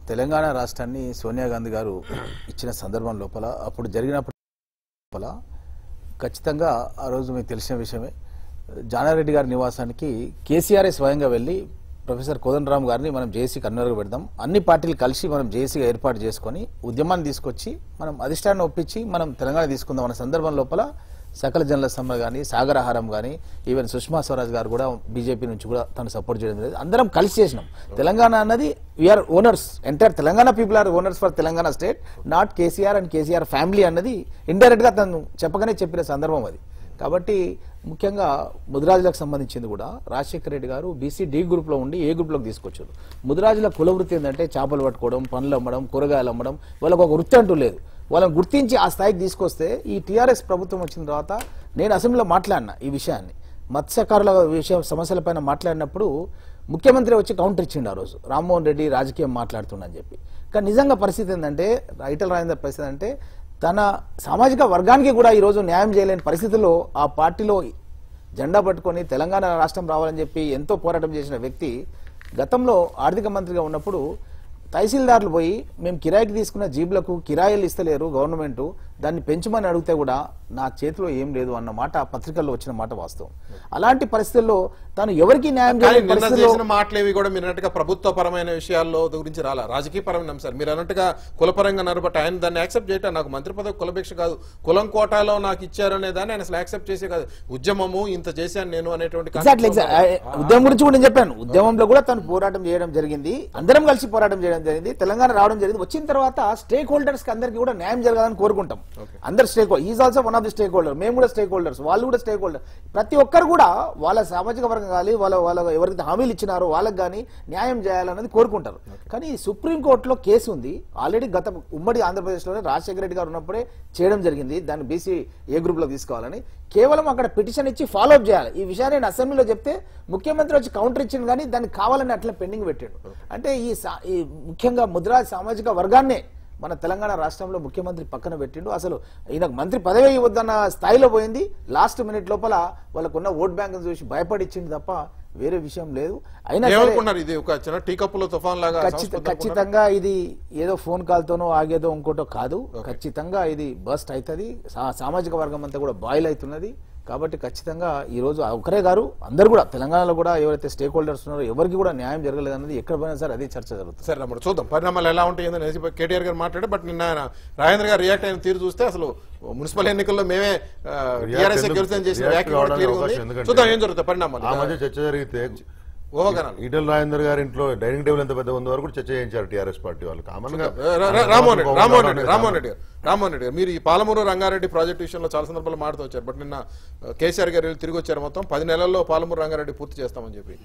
తెలంగాణ రాష్ట్రాన్ని సోనియా గాంధీ గారు ఇచ్చిన సందర్భం లోపల అప్పుడు జరిగినప్పుడు లోపల ఖచ్చితంగా ఆ రోజు మీకు తెలిసిన విషయమే జానారెడ్డి గారి నివాసానికి కేసీఆర్ఏ స్వయంగా వెళ్ళి ప్రొఫెసర్ కోదండరామ్ గారిని మనం జేసీ కన్వీనర్గా పెడదాం అన్ని పార్టీలు కలిసి మనం జేసీగా ఏర్పాటు చేసుకొని ఉద్యమాన్ని తీసుకొచ్చి మనం అధిష్టాన్ని ఒప్పించి మనం తెలంగాణ తీసుకుందాం అన్న సందర్భం లోపల సకల జనుల సమ్మ కానీ సాగరహారం కానీ ఈవెన్ సుష్మా స్వరాజ్ గారు కూడా బీజేపీ నుంచి కూడా తను సపోర్ట్ చేయడం లేదు అందరం కలిసి చేసినాం తెలంగాణ అన్నది we are owners entire Telangana people are owners for Telangana state not KCR and KCR family అన్నది ఇండైరెక్ట్ గా తను చెప్పగానే చెప్పిన సందర్భం అది కాబట్టి ముఖ్యంగా ముదిరాజులకు సంబంధించింది కూడా రాజశేఖర రెడ్డి గారు బీసీ డి గ్రూప్ లో ఉండి ఏ గ్రూప్ లోకి తీసుకొచ్చారు ముదిరాజుల కుల వృత్తి ఏంటంటే చేపలు పట్టుకోవడం పండ్లు అమ్మడం కూరగాయలు అమ్మడం వాళ్ళకు ఒక వృత్తి అంటూ లేదు వాళ్ళని గుర్తించి ఆ స్థాయికి తీసుకొస్తే ఈ టీఆర్ఎస్ ప్రభుత్వం వచ్చిన తర్వాత నేను అసెంబ్లీలో మాట్లాడినా ఈ విషయాన్ని మత్స్యకారుల విషయం సమస్యలపైన మాట్లాడినప్పుడు ముఖ్యమంత్రి వచ్చి కౌంటర్ ఇచ్చిండు ఆ రోజు రామ్మోహన్ రెడ్డి రాజకీయం మాట్లాడుతుండని చెప్పి కానీ నిజంగా పరిస్థితి ఏంటంటే రైటల్ రాజేందర్ పరిస్థితి అంటే తన సామాజిక వర్గానికి కూడా ఈరోజు న్యాయం చేయలేని పరిస్థితుల్లో ఆ పార్టీలో జెండా పట్టుకొని తెలంగాణ రాష్ట్రం రావాలని చెప్పి ఎంతో పోరాటం చేసిన వ్యక్తి గతంలో ఆర్థిక మంత్రిగా ఉన్నప్పుడు తహసీల్దార్లు పోయి మేము కిరాయికి తీసుకున్న జీబులకు కిరాయిలు ఇస్తలేరు గవర్నమెంట్ దాన్ని పెంచమని అడిగితే కూడా నా చేతిలో ఏం లేదు అన్న మాట ఆ పత్రికల్లో వచ్చిన మాట వాస్తవం అలాంటి పరిస్థితుల్లో తాను ఎవరికి న్యాయం కానీ చేయలేని నిన్న పరిస్థితుల్లో చేసిన మాటలేవి కూడా మీరు అన్నట్టుగా ప్రభుత్వ పరమైన విషయాల్లో గురించి రాలా రాజకీయ పరమైన అంశాలు మీరు అన్నట్టుగా కులపరంగా అన్నారు బట్ ఆయన దాన్ని యాక్సెప్ట్ చేయటం నాకు మంత్రి పదవి కులభిక్ష కాదు కులం కోటాలో నాకు ఇచ్చారనే దాన్ని ఆయన అసలు యాక్సెప్ట్ చేసే కాదు ఉద్యమము ఇంత చేశాను నేను అనేటువంటి ఎగ్జాక్ట్లీ concept లో- ఉద్యమం గురించి కూడా నేను చెప్పాను ఉద్యమంలో కూడా తను పోరాటం చేయడం జరిగింది అందరం కలిసి పోరాటం చేయడం జరిగింది తెలంగాణ రావడం జరిగింది వచ్చిన తర్వాత స్టేక్ హోల్డర్స్ కి అందరికీ కూడా న్యాయం జరగాలని కోరుకుంటాం అందరు stake is also one of the stakeholder మేము కూడా స్టేక్ హోల్డర్స్ వాళ్ళు కూడా స్టేక్ హోల్డర్ ప్రతి ఒక్కరు కూడా వాళ్ళ సామాజిక వర్గం కానీ వాళ్ళ వాళ్ళ ఎవరైతే హామీలు ఇచ్చినారో వాళ్ళకి కానీ న్యాయం చేయాలన్నది కోరుకుంటారు కానీ సుప్రీం కోర్టులో కేసు ఉంది ఆల్రెడీ గత ఉమ్మడి ఆంధ్రప్రదేశ్లోనే రాజశేఖర రెడ్డి గారు ఉన్నప్పుడే చేయడం జరిగింది దాన్ని బీసీ ఏ గ్రూప్ లో తీసుకోవాలని కేవలం అక్కడ పిటిషన్ ఇచ్చి ఫాలో అప్ చేయాలి ఈ విషయాన్ని నేను అసెంబ్లీలో చెప్తే ముఖ్యమంత్రి వచ్చి కౌంటర్ ఇచ్చింది కానీ దాన్ని కావాలని అట్లా పెండింగ్ పెట్టాడు అంటే ఈ సా- ఈ ముఖ్యంగా ముద్రా సామాజిక వర్గాన్నే మన తెలంగాణ రాష్ట్రంలో ముఖ్యమంత్రి పక్కన పెట్టిండు అసలు ఈయనకు మంత్రి పదవి ఇవ్వద్దన్న స్థాయిలో పోయింది లాస్ట్ మినిట్ లోపల వాళ్ళకున్న ఓట్ బ్యాంక్ చూసి భయపడిచ్చింది తప్ప వేరే విషయం లేదు అయినా సరే ఏమనుకున్నారు ఇది ఒక చిన్న టీ కప్పులో తుఫాన్ లాగా ఖచ్చిత- సంస్కృతి అనుకున్నారా? ఖచ్చితంగా ఇది ఏదో ఫోన్ కాల్ తోనో ఆగేదో ఇంకోటో కాదు ఖచ్చితంగా ఇది బస్ట్ అవుతుంది సామాజిక వర్గం అంతా కూడా బాయిల్ అవుతున్నది కాబట్టి ఖచ్చితంగా ఈ రోజు ఒకరే గారు అందరు కూడా తెలంగాణలో కూడా ఎవరైతే స్టేక్ హోల్డర్స్ ఉన్నారో ఎవరికి కూడా న్యాయం జరగలేదు అన్నది ఎక్కడ పోయినా సరే అదే చర్చ జరుగుతుంది సరే మరి చూద్దాం పరిణామాలు ఎలా ఉంటాయి ఏందని ఎస్పీ కేటీఆర్ గారు మాట్లాడారు బట్ నిన్న ఆయన రాజేంద్ర గారు రియాక్ట్ అయిన తీరు చూస్తే అసలు మున్సిపల్ ఎన్నికల్లో మేమే టీఆర్ఎస్ ఎందుకు- గెలుస్తామని చేసిన react వ్యాఖ్యలు కూడా కావడానికి clear గా ఉంది. అవకాశం ఎందుకంటే చూద్దాం ఏం జరుగుతుంది పరిణామాలు ఆ మధ్య చర్చ జరిగితే ఊహాగానాలు ఈటల రాజేందర్ గారి ఇంట్లో డైనింగ్ టేబుల్ ఎంత పెద్ద ఉంది వరకు కూడా చర్చ చేయించారు టీఆర్ఎస్ పార్టీ వాళ్ళు కామన్ గా రా- రా- రామ్మోహన్ రెడ్డి రామ్మోహన్ రెడ్డి రామ్మోహన్ రెడ్డి గారు రామ్మోహన్ రెడ్డి గారు మీరు ఈ పాలమూరు రంగారెడ్డి ప్రాజెక్ట్ విషయంలో చాలా సందర్భాలు మాడుతూ వచ్చారు బట్ నిన్న ఆ, కేసీఆర్ గారు వెళ్ళి తిరిగి వచ్చారు మొత్తం పది నెలల్లో పాలమూరు రంగారెడ్డి పూర్తి చేస్తామని చెప్పి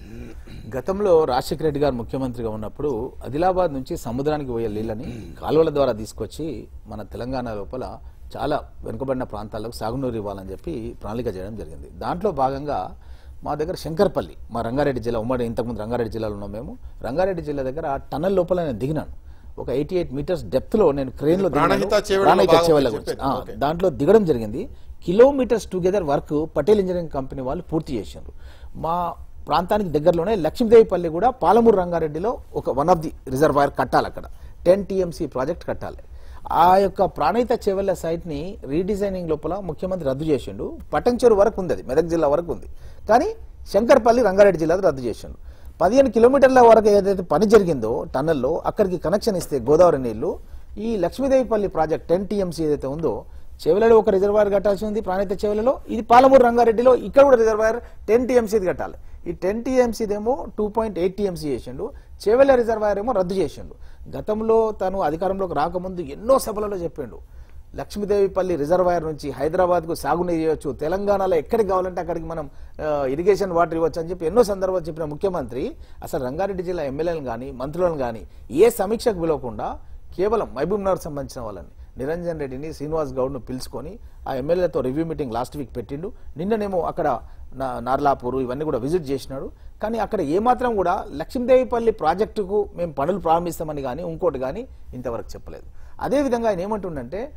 గతంలో రాజశేఖర రెడ్డి గారు ముఖ్యమంత్రిగా ఉన్నప్పుడు ఆదిలాబాద్ నుంచి సముద్రానికి పోయే నీళ్ళని కాలువల ద్వారా తీసుకొచ్చి మన తెలంగాణ లోపల చాలా వెనుకబడిన ప్రాంతాలకు సాగునీరు ఇవ్వాలని చెప్పి ప్రణాళిక చేయడం జరిగింది దాంట్లో భాగంగా మా దగ్గర శంకర్పల్లి మా రంగారెడ్డి జిల్లా ఉమ్మడి ఇంతకుముందు రంగారెడ్డి జిల్లాలో ఉన్నాం మేము రంగారెడ్డి జిల్లా దగ్గర టన్నల్ లోపల నేను దిగినాను ఒక ఎయిటీ ఎయిట్ మీటర్స్ డెప్త్ లో నేను క్రేన్ లో ప్రాణహిత చేవెళ్ళలో ప్రాణహిత భాగం చేవెళ్ళ అని గురించి. చెప్పేది. ఆ, ఓకే. దాంట్లో దిగడం జరిగింది kilometres together work Patel engineering company వాళ్ళు పూర్తి చేశారు మా ప్రాంతానికి దగ్గరలోనే లక్ష్మీదేవిపల్లి కూడా పాలమూరు రంగారెడ్డిలో ఒక వన్ ఆఫ్ ది రిజర్వాయర్ కట్టాలి అక్కడ టెన్ టీఎంసీ ప్రాజెక్ట్ కట్టాలి ఆ యొక్క ప్రాణహిత చెవెళ్ళ సైట్ ని రీడిజైనింగ్ లోపల ముఖ్యమంత్రి రద్దు చేసిండు పటంచెరు వరకు ఉంది అది మెదక్ జిల్లా వరకు ఉంది కానీ శంకర్పల్లి రంగారెడ్డి జిల్లాది రద్దు చేసిండు పదిహేను కిలోమీటర్ల వరకు ఏదైతే పని జరిగిందో టన్నల్లో అక్కడికి కనెక్షన్ ఇస్తే గోదావరి నీళ్లు ఈ లక్ష్మీదేవిపల్లి ప్రాజెక్ట్ టెన్ టీఎంసీ ఏదైతే ఉందో చెవెలలో ఒక రిజర్వాయర్ కట్టాల్సి ఉంది ప్రాణిత చెవెలలో ఇది పాలమూరు రంగారెడ్డిలో ఇక్కడ కూడా రిజర్వాయర్ టెన్ టీఎంసీది కట్టాలి ఈ టెన్ టీఎంసీదేమో టూ పాయింట్ ఎయిట్ టీఎంసీ చేసిండు చెవెల రిజర్వాయర్ ఏమో రద్దు చేసిండు గతంలో తను అధికారంలోకి రాకముందు ఎన్నో సభలలో చెప్పిండు లక్ష్మీదేవిపల్లి రిజర్వాయర్ నుంచి హైదరాబాద్కు సాగునీరు ఇవ్వచ్చు తెలంగాణలో ఎక్కడికి కావాలంటే అక్కడికి మనం ఆ, ఇరిగేషన్ వాటర్ ఇవ్వచ్చు అని చెప్పి ఎన్నో సందర్భాలు చెప్పిన ముఖ్యమంత్రి అసలు రంగారెడ్డి జిల్లా ఎమ్మెల్యేలను కానీ మంత్రులను కానీ ఏ సమీక్షకు పిలవకుండా కేవలం మహబూబ్ నగర్ సంబంధించిన వాళ్ళని నిరంజన్ రెడ్డిని శ్రీనివాస్ గౌడ్ను పిలుచుకొని ఆ ఎమ్మెల్యేలతో రివ్యూ మీటింగ్ లాస్ట్ వీక్ పెట్టిండు నిన్ననేమో అక్కడ నా- నార్లాపూర్ ఇవన్నీ కూడా విజిట్ చేసినాడు కానీ అక్కడ ఏమాత్రం కూడా లక్ష్మీదేవిపల్లి ప్రాజెక్టుకు మేము పనులు ప్రారంభిస్తామని కానీ ఇంకోటి కానీ ఇంతవరకు చెప్పలేదు అదేవిధంగా ఆయన ఏమంటుండంటే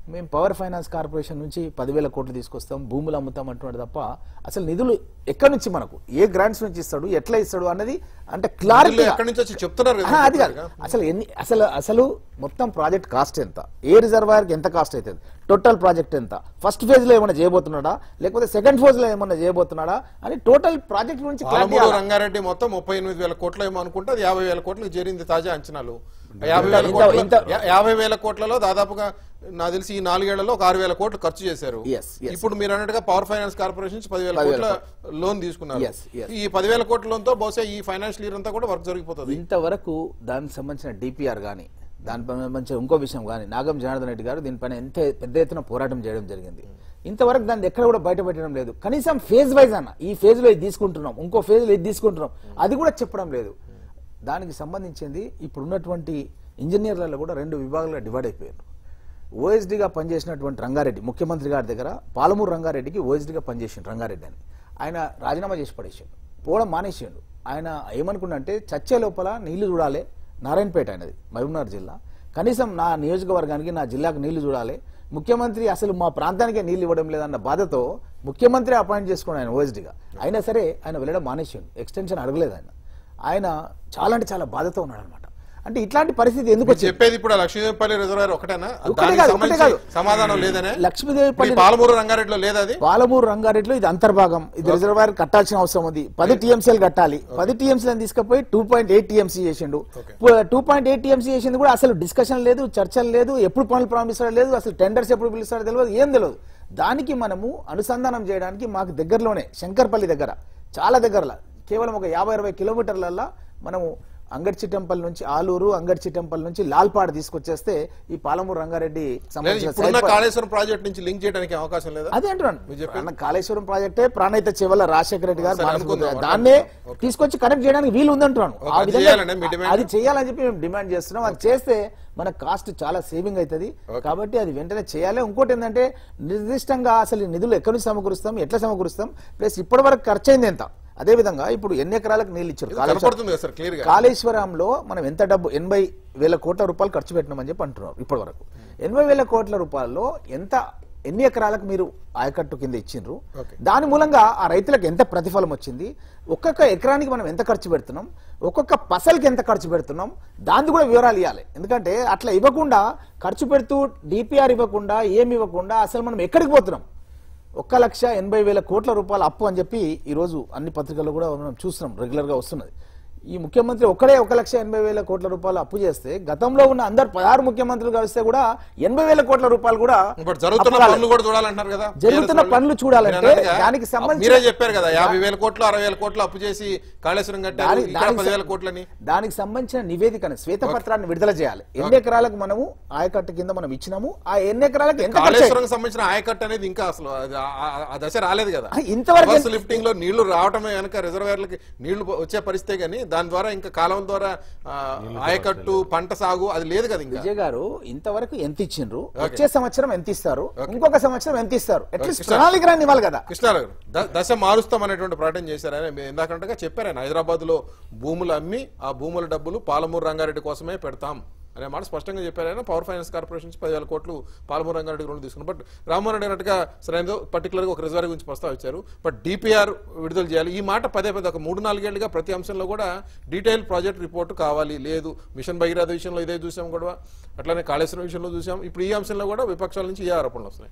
మేము పవర్ ఫైనాన్స్ కార్పొరేషన్ నుంచి పదివేల కోట్లు తీసుకొస్తాం భూములు అమ్ముతాం అంటున్నాడు తప్ప అసలు నిధులు ఎక్కడి నుంచి మనకు ఏ గ్రాంట్స్ నుంచి ఇస్తాడు ఎట్లా ఇస్తాడు అన్నది అంటే వీళ్ళు క్లారిటీ ఎక్కడి నుంచి వచ్చి చెప్తున్నారు కదా అది కాదు అసలు ఎన్ని అసలు అసలు మొత్తం ప్రాజెక్ట్ కాస్ట్ ఎంత ఏ రిజర్వాయర్కి ఎంత కాస్ట్ అవుతుంది టోటల్ ప్రాజెక్ట్ ఎంత ఫస్ట్ ఫేజ్ లో ఏమైనా చేయబోతున్నాడా లేకపోతే సెకండ్ ఫేజ్ లో ఏమైనా చేయబోతున్నాడా అని టోటల్ ప్రాజెక్ట్ గురించి clarity పాలమూరు ఇవ్వాలి. రంగారెడ్డి మొత్తం ముప్పై ఎనిమిది వేల కోట్లు ఏమో అనుకుంటే అది యాభై వేల కోట్లకు చేరింది తాజా అంచనాలు యాభై వేల ఇంత- కోట్ల ఇంత- యా- యాభై వేల కోట్లలో దాదాపుగా నాకు తెలిసి ఈ నాలుగేళ్లలో ఒక ఆరు వేల కోట్లు ఖర్చు చేశారు Yes, yes. ఇప్పుడు మీరు అన్నట్టుగా పవర్ ఫైనాన్స్ కార్పొరేషన్ నుంచి పదివేల పదివేల కోట్ల లోన్ తీసుకున్నారు Yes, yes. ఈ పదివేల కోట్ల లోన్ తో బహుశా ఈ ఫైనాన్షియల్ ఇయర్ అంతా కూడా వర్క్ జరిగిపోతుంది ఇంతవరకు దానికి సంబంధించిన డిపిఆర్ కానీ దానిపైన సంబంధించిన ఇంకో విషయం కానీ నాగం జనార్దన్ రెడ్డి గారు దీనిపైన ఎంత పెద్ద ఎత్తున పోరాటం చేయడం జరిగింది ఇంతవరకు దాన్ని ఎక్కడ కూడా బయట పెట్టడం లేదు కనీసం ఫేజ్ వైజ్ అన్న ఈ ఫేజ్ లో ఇది తీసుకుంటున్నాం ఇంకో ఫేజ్ లో ఇది తీసుకుంటున్నాం అది కూడా చెప్పడం లేదు దానికి సంబంధించింది ఇప్పుడు ఉన్నటువంటి ఇంజనీర్లలో కూడా రెండు విభాగాలుగా డివైడ్ అయిపోయారు ఓఎస్డీగా పనిచేసినటువంటి రంగారెడ్డి ముఖ్యమంత్రి గారి దగ్గర పాలమూరు రంగారెడ్డికి ఓఎస్డీగా పనిచేసిండు రంగారెడ్డి అని ఆయన రాజీనామా చేసి పడేసిండు పోవడం మానేసిండు ఆయన ఏమనుకున్నంటే చచ్చే లోపల నీళ్లు చూడాలి నారాయణపేట ఆయనది మహబూబ్నగర్ జిల్లా కనీసం నా నియోజకవర్గానికి నా జిల్లాకు నీళ్లు చూడాలి ముఖ్యమంత్రి అసలు మా ప్రాంతానికే నీళ్లు ఇవ్వడం లేదన్న బాధతో ముఖ్యమంత్రి అపాయింట్ చేసుకున్నాడు ఆయన ఓఎస్డీగా అయినా సరే ఆయన వెళ్ళడం మానేసిండు ఎక్స్టెన్షన్ అడగలేదు ఆయన ఆయన చాలా అంటే చాలా బాధతో ఉన్నాడు అనమాట అంటే ఇట్లాంటి పరిస్థితి ఎందుకు మీరు వచ్చింది చెప్పేది ఇప్పుడు ఆ లక్ష్మీదేవిపల్లి రిజర్వాయర్ ఒకటేనా ఒకటే దానికి కాదు, ఒకటే సంబంధించి కాదు. సమాధానం లేదనే లక్ష్మీదేవిపల్లి ఈ పాలమూరు రంగారెడ్డిలో లేదా అది పాలమూరు రంగారెడ్డిలో ఇది అంతర్భాగం ఇది రిజర్వాయర్ కట్టాల్సిన అవసరం ఉంది పది టీఎంసీలు కట్టాలి పది టీఎంసీలను తీసుకుపోయి టూ పాయింట్ ఎయిట్ టీఎంసీ చేసిండు టూ పాయింట్ ఎయిట్ టీఎంసీ చేసింది కూడా అసలు డిస్కషన్ లేదు చర్చలు లేదు ఎప్పుడు పనులు ప్రారంభిస్తాడో లేదు అసలు టెండర్స్ ఎప్పుడు పిలుస్తాడో తెలియదు ఏం తెలియదు దానికి మనము అనుసంధానం చేయడానికి మాకు దగ్గరలోనే శంకర్పల్లి దగ్గర చాలా దగ్గరలో కేవలం ఒక యాభై అరవై కిలోమీటర్లల్లో మనము అంగడ్చిటంపల్ నుంచి ఆలూరు అంగడ్చిటంపల్ నుంచి లాల్పాడ్ తీసుకొచ్చేస్తే ఈ పాలమూరు రంగారెడ్డి లేదు సంబంధించిన ఇప్పుడున్న సైడ్ కాళేశ్వరం ప్రాజెక్ట్ నుంచి లింక్ చేయడానికి అవకాశం లేదా అదే అంటున్నాను మీరు చెప్పేది. ప్రాణ- కాళేశ్వరం ప్రాజెక్టే ప్రాణహిత చెవల రాజశేఖర రెడ్డి గారు సరే, మానసిక అనుకుందాం, ఉద్యోగం. దాన్నే ఓకే. తీసుకొచ్చి కనెక్ట్ చేయడానికి వీలు ఉందంటున్నాను ఓకే, ఆ అది విధంగా చేయాలనే మీ డిమాండ్? అది చేయాలని చెప్పి మేము డిమాండ్ చేస్తున్నాం అది చేస్తే మన కాస్ట్ చాలా సేవింగ్ అవుతుంది కాబట్టి అది వెంటనే చేయాలి ఇంకోటి ఏంటంటే నిర్దిష్టంగా అసలు ఈ నిధులు ఎక్కడి నుంచి సమకూరుస్తాం ఎట్లా సమకూరుస్తాం ప్లస్ ఇప్పటి వరకు ఖర్చు అయింది ఎంత అదే విధంగా ఇప్పుడు ఎన్ని ఎకరాలకు నీళ్ళు ఇచ్చారు ఇది కాళేశ్వరం- కనపడుతుంది కదా సార్ క్లియర్ గా కాళేశ్వరంలో మనం ఎంత డబ్బు ఎనభై వేల కోట్ల రూపాయలు ఖర్చు పెట్టినామని చెప్పి అంటున్నారు ఇప్పటి వరకు ఎనభై వేల కోట్ల రూపాయల్లో ఎంత ఎన్ని ఎకరాలకు మీరు ఆయకట్టు కింద ఇచ్చిండ్రు Okay. దాని మూలంగా ఆ రైతులకు ఎంత ప్రతిఫలం వచ్చింది ఒక్కొక్క ఎకరానికి మనం ఎంత ఖర్చు పెడుతున్నాం ఒక్కొక్క పసలకి ఎంత ఖర్చు పెడుతున్నాం దాన్ని కూడా వివరాలు ఇవ్వాలి ఎందుకంటే అట్లా ఇవ్వకుండా ఖర్చు పెడుతూ డిపిఆర్ ఇవ్వకుండా ఏమి ఇవ్వకుండా అసలు మనం ఎక్కడికి పోతున్నాం ఒక్క లక్ష ఎనభై వేల కోట్ల రూపాయల అప్పు అని చెప్పి ఈరోజు అన్ని పత్రికల్లో కూడా మనం చూస్తున్నాం రెగ్యులర్ గా వస్తున్నది ఈ ముఖ్యమంత్రి ఒక్కడే ఒక లక్ష ఎనభై వేల కోట్ల రూపాయలు అప్పు చేస్తే గతంలో ఉన్న అందరు పదహారు ముఖ్యమంత్రులు కలిస్తే కూడా ఎనభై వేల కోట్ల రూపాయలు కూడా ఇప్పుడు జరుగుతున్న అప్పు రాలేదు. పనులు కూడా చూడాలంటున్నారు కదా జరుగుతున్న TRS పనులు చూడాలంటే మీరు అన్నట్టుగా దానికి సంబంధించి- మీరే చెప్పారు కదా యాభై వేల కోట్లు అరవై వేల కోట్లు అప్పు చేసి కాళేశ్వరం కట్టారు దాని- ఇక్కడ దానికి పదివేల సం- కోట్లని దానికి సంబంధించిన నివేదికను శ్వేతపత్రాన్ని విడుదల చేయాలి ఎన్ని ఎకరాలకు మనము ఆయకట్టు కింద మనం ఇచ్చినాము ఆ ఎన్ని ఎకరాలకు ఎంత ఖర్చు అయింది? కాళేశ్వరం సంబంధించిన ఆయకట్టు అనేది ఇంకా అసలు అది ఆ- ఆ- ఆ దశ రాలేదు కదా ఆ, ఇంతవరకు రివర్స్ లిఫ్టింగ్ లో నీళ్లు రావటమే వెనక రిజర్వేర్లకి నీళ్లు వచ్చే పరిస్థితే గానీ దాని ద్వారా ఇంకా కాలం ద్వారా ఆ, ఆయకట్టు పంట సాగు అది లేదు కదా ఇంకా విజయ్ గారు ఇంతవరకు ఎంత ఇచ్చిండ్రు వచ్చే సంవత్సరం ఎంత ఇస్తారు ఇంకొక సంవత్సరం ఎంత ఇస్తారు అట్లీస్ట్ కృష్ణ. ప్రణాళిక రాని ఇవ్వాలి కదా కృష్ణారావు గారు, ద- దశ మారుస్తాం అనేటువంటి ప్రకటన చేశారు ఆయన మీరు ఇందాకంటగా చెప్పారు ఆయన హైదరాబాద్ లో భూములు అమ్మి ఆ భూముల డబ్బులు పాలమూరు రంగారెడ్డి కోసమే పెడతాం అనే మాట స్పష్టంగా చెప్పారు ఆయన పవర్ ఫైనాన్స్ కార్పొరేషన్ నుంచి పదివేల కోట్లు పాలమూరు రంగారెడ్డి రుణం తీసుకున్నారు బట్ రామ్మోహన్ రెడ్డి అన్నట్టుగా సరైన పర్టికులర్ గా ఒక రిజర్వ్ గురించి ప్రస్తావించారు బట్ డిపిఆర్ విడుదల చేయాలి ఈ మాట పదే పదే ఒక మూడు నాలుగేళ్లుగా ప్రతి అంశంలో కూడా డీటెయిల్ ప్రాజెక్ట్ రిపోర్ట్ కావాలి లేదు మిషన్ భగీరథ విషయంలో ఇదే చూసాం కూడా అట్లానే కాళేశ్వరం విషయంలో చూసాం ఇప్పుడు ఈ అంశంలో కూడా విపక్షాల నుంచి ఏ ఆరోపణలు వస్తున్నాయి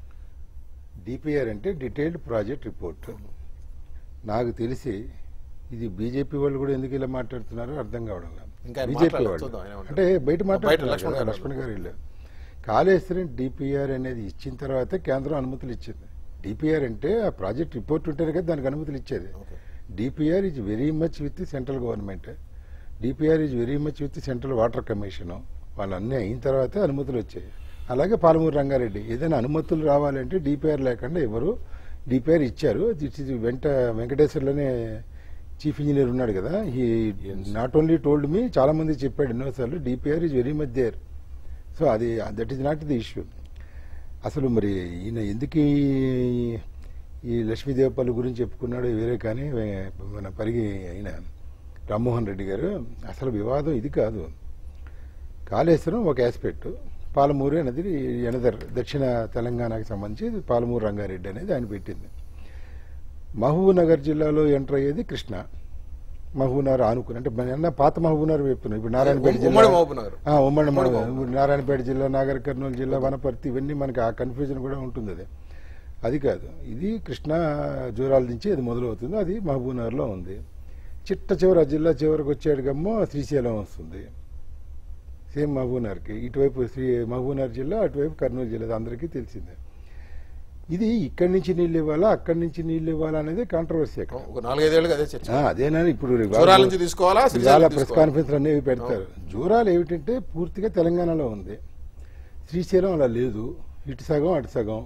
డిపిఆర్ అంటే డీటెయిల్డ్ ప్రాజెక్ట్ రిపోర్ట్ నాకు తెలిసి ఇది బీజేపీ వాళ్ళు కూడా ఎందుకు ఇలా మాట్లాడుతున్నారో అర్థం కావడం లేదు. ఇంకా ఆయన బీజేపీ మాట్లాడలేదు, వాళ్ళు చూద్దాం ఆయన ఏమంటారు. అంటే బయట మాట్లాడుతున్నారు లక్ష్మణ్ కదా, గారు. లక్ష్మణ్ గారు వీళ్ళు కాళేశ్వరం డిపిఆర్ అనేది ఇచ్చిన తర్వాత కేంద్రం అనుమతులు ఇచ్చింది డిపిఆర్ అంటే ఆ ప్రాజెక్ట్ రిపోర్ట్ ఉంటేనే కదా దానికి అనుమతులు ఇచ్చేది DPR is very much with central government DPR is very much with central water commission వాళ్ళు అన్నీ అయిన తర్వాతే అనుమతులు వచ్చాయి అలాగే పాలమూరు రంగారెడ్డి ఏదైనా అనుమతులు రావాలంటే డిపిఆర్ లేకుండా ఎవరు డిపిఆర్ ఇచ్చారు ఇట్ ఈజ్ వెంట వెంకటేశ్వర్లోనే చీఫ్ ఇంజనీర్ ఉన్నాడు కదా ఈ నాట్ ఓన్లీ టోల్డ్ మీ చాలా మంది చెప్పాడు ఎన్నోసార్లు DPR is very much there so అది that is not the issue అసలు మరి ఈయన ఎందుకు ఈ- ఈ లక్ష్మీదేవపల్లి గురించి చెప్పుకున్నాడు వేరే కానీ వే- మన పరిగి అయిన రామ్మోహన్ రెడ్డి గారు అసలు వివాదం ఇది కాదు కాళేశ్వరం ఒక ఆస్పెక్ట్ పాలమూరు అనేది ఎనదర్ దక్షిణ తెలంగాణకి సంబంధించి ఇది పాలమూరు రంగారెడ్డి అనేది ఆయన పెట్టింది మహబూబ్ నగర్ జిల్లాలో ఎంటర్ అయ్యేది కృష్ణ మహబూబ్నగర్ ఆనుకుని అంటే మన అన్న పాత మహబూబ్నగర్ చెప్తున్నాం ఇప్పుడు నారాయణపేట జిల్లా ఉమ్మడి మహబూబ్నగర్. ఆ, ఉమ్మడి ఉమ్మడి మహబూబ్ ఇప్పుడు నారాయణపేట జిల్లా నాగర్ కర్నూలు జిల్లా వనపర్తి ఇవన్నీ మనకి ఆ కన్ఫ్యూజన్ కూడా ఉంటుంది అది అది కాదు ఇది కృష్ణా జూరాల నుంచి అది మొదలవుతుంది అది మహబూబ్నగర్లో ఉంది చిట్ట చివరి ఆ జిల్లా చివరికి వచ్చేటికమ్మో శ్రీశైలం వస్తుంది సేమ్ మహబూబ్నగర్కి ఇటువైపు శ్రీ మహబూబ్నగర్ జిల్లా అటువైపు కర్నూలు జిల్లా అది అందరికీ తెలిసిందే ఇది ఇక్కడి నుంచి నీళ్ళు ఇవ్వాలా అక్కడి నుంచి నీళ్ళు ఇవ్వాలా అనేది కాంట్రవర్సీ అక్కడ ఒక నాలుగైదేళ్ళుగా అదే చర్చ ఆ, అదేనా ఇప్పుడు జూరాల నుంచి తీసుకోవాలా శ్రీశైలం ఇవాళ నుంచి ప్రెస్ తీసుకోవాలా? కాన్ఫరెన్స్ అనేవి పెడతారు జూరాలు ఏమిటంటే పూర్తిగా తెలంగాణలో ఉంది శ్రీశైలం అలా లేదు ఇటు సగం అటు సగం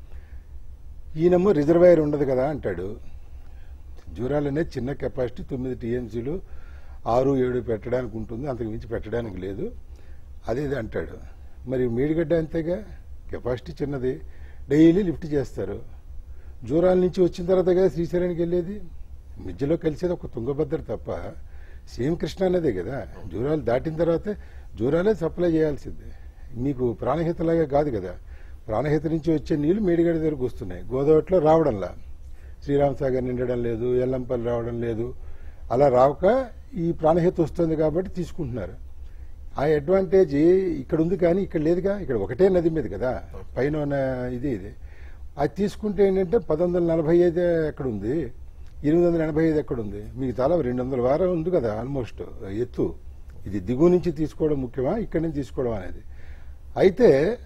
ఈయనమ్మో రిజర్వాయర్ ఉండదు కదా అంటాడు జూరాలు అనేది చిన్న కెపాసిటీ తొమ్మిది టీఎంసీలు ఆరు ఏడు పెట్టడానికి ఉంటుంది అంతకు మించి పెట్టడానికి లేదు అదే ఇది అంటాడు మరి మేడిగడ్డ అంతేగా కెపాసిటీ చిన్నది డైలీ లిఫ్ట్ చేస్తారు జూరాల నుంచి వచ్చిన తర్వాత కదా శ్రీశైలానికి వెళ్ళేది మధ్యలో కలిసేది ఒక తుంగభద్ర తప్ప సేమ్ కృష్ణ అన్నదే కదా జూరాలు దాటిన తర్వాత జూరాలే సప్లై చేయాల్సిందే మీకు ప్రాణహితలాగా కాదు కదా ప్రాణహిత నుంచి వచ్చే నీళ్లు మేడిగడ్డ దగ్గరకు వస్తున్నాయి గోదావరిలో రావడంలా శ్రీరామ్ సాగర్ నిండడం లేదు ఎల్లంపల్లి రావడం లేదు అలా రాక ఈ ప్రాణహిత వస్తుంది కాబట్టి తీసుకుంటున్నారు ఆ అడ్వాంటేజ్ ఇక్కడ ఉంది కానీ ఇక్కడ లేదుగా ఇక్కడ ఒకటే నది మీద కదా పైన ఉన్న ఇది ఇది అది తీసుకుంటే ఏంటంటే పంతొమ్మిది వందల నలభై ఐదు ఎక్కడ ఉంది ఎనిమిది వందల ఎనభై ఐదు ఎక్కడ ఉంది మీకు చాలా రెండు వందల వారం ఉంది కదా ఆల్మోస్ట్ ఎత్తు ఇది దిగువ నుంచి తీసుకోవడం ముఖ్యమా ఇక్కడి నుంచి తీసుకోవడం అనేది అయితే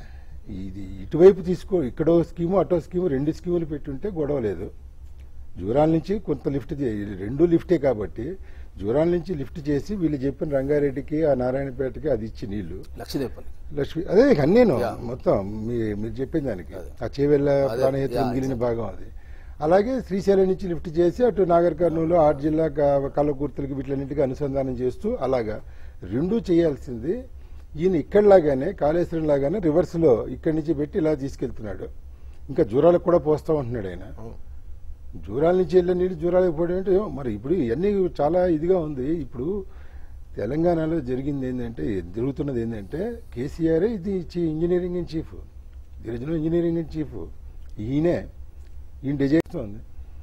ఇది ఇటువైపు తీసుకో ఇక్కడో స్కీము అటో స్కీము రెండు స్కీములు పెట్టుంటే గొడవ లేదు జూరాల నుంచి కొంత లిఫ్ట్ చే- ఇది రెండు లిఫ్టే కాబట్టి జూరాల నుంచి లిఫ్ట్ చేసి వీళ్ళు చెప్పిన రంగారెడ్డికి ఆ నారాయణపేటకి అది ఇచ్చి నీళ్లు లక్షదేపల్లి లక్ష్మి అదే అన్నీను యా. మొత్తం మీ మీరు చెప్పిన దానికి అదే. ఆ చేవెళ్ళ అదే, ప్రాణహితం యా, మిగిలిన exactly. భాగం అది అలాగే శ్రీశైలం నుంచి లిఫ్ట్ చేసి అటు నాగర్ కర్నూలు ఆరు జిల్లా క- కల్లకుర్తులకి వీటిలన్నింటికి అనుసంధానం చేస్తూ అలాగా రెండూ చేయాల్సింది ఈయన ఇక్కడలాగానే కాళేశ్వరం లాగానే రివర్స్ లో ఇక్కడి నుంచి పెట్టి ఇలా తీసుకెళ్తున్నాడు ఇంకా జూరాలకు కూడా పోస్తా ఉంటున్నాడు ఆయన అవును. జూరాల నుంచి వెళ్ళే నీళ్ళు జూరాలకు పోవడం అంటే మరి ఇప్పుడు ఇవన్నీ చాలా ఇదిగా ఉంది ఇప్పుడు తెలంగాణలో జరిగింది ఏంటంటే జరుగుతున్నది ఏంటంటే కేసీఆర్ ఇది చీ- ఇంజనీరింగ్ ఇన్ చీఫ్ గిరిజన ఇంజనీరింగ్ ఇన్ చీఫ్ ఈయనే ఈయన డిజైన్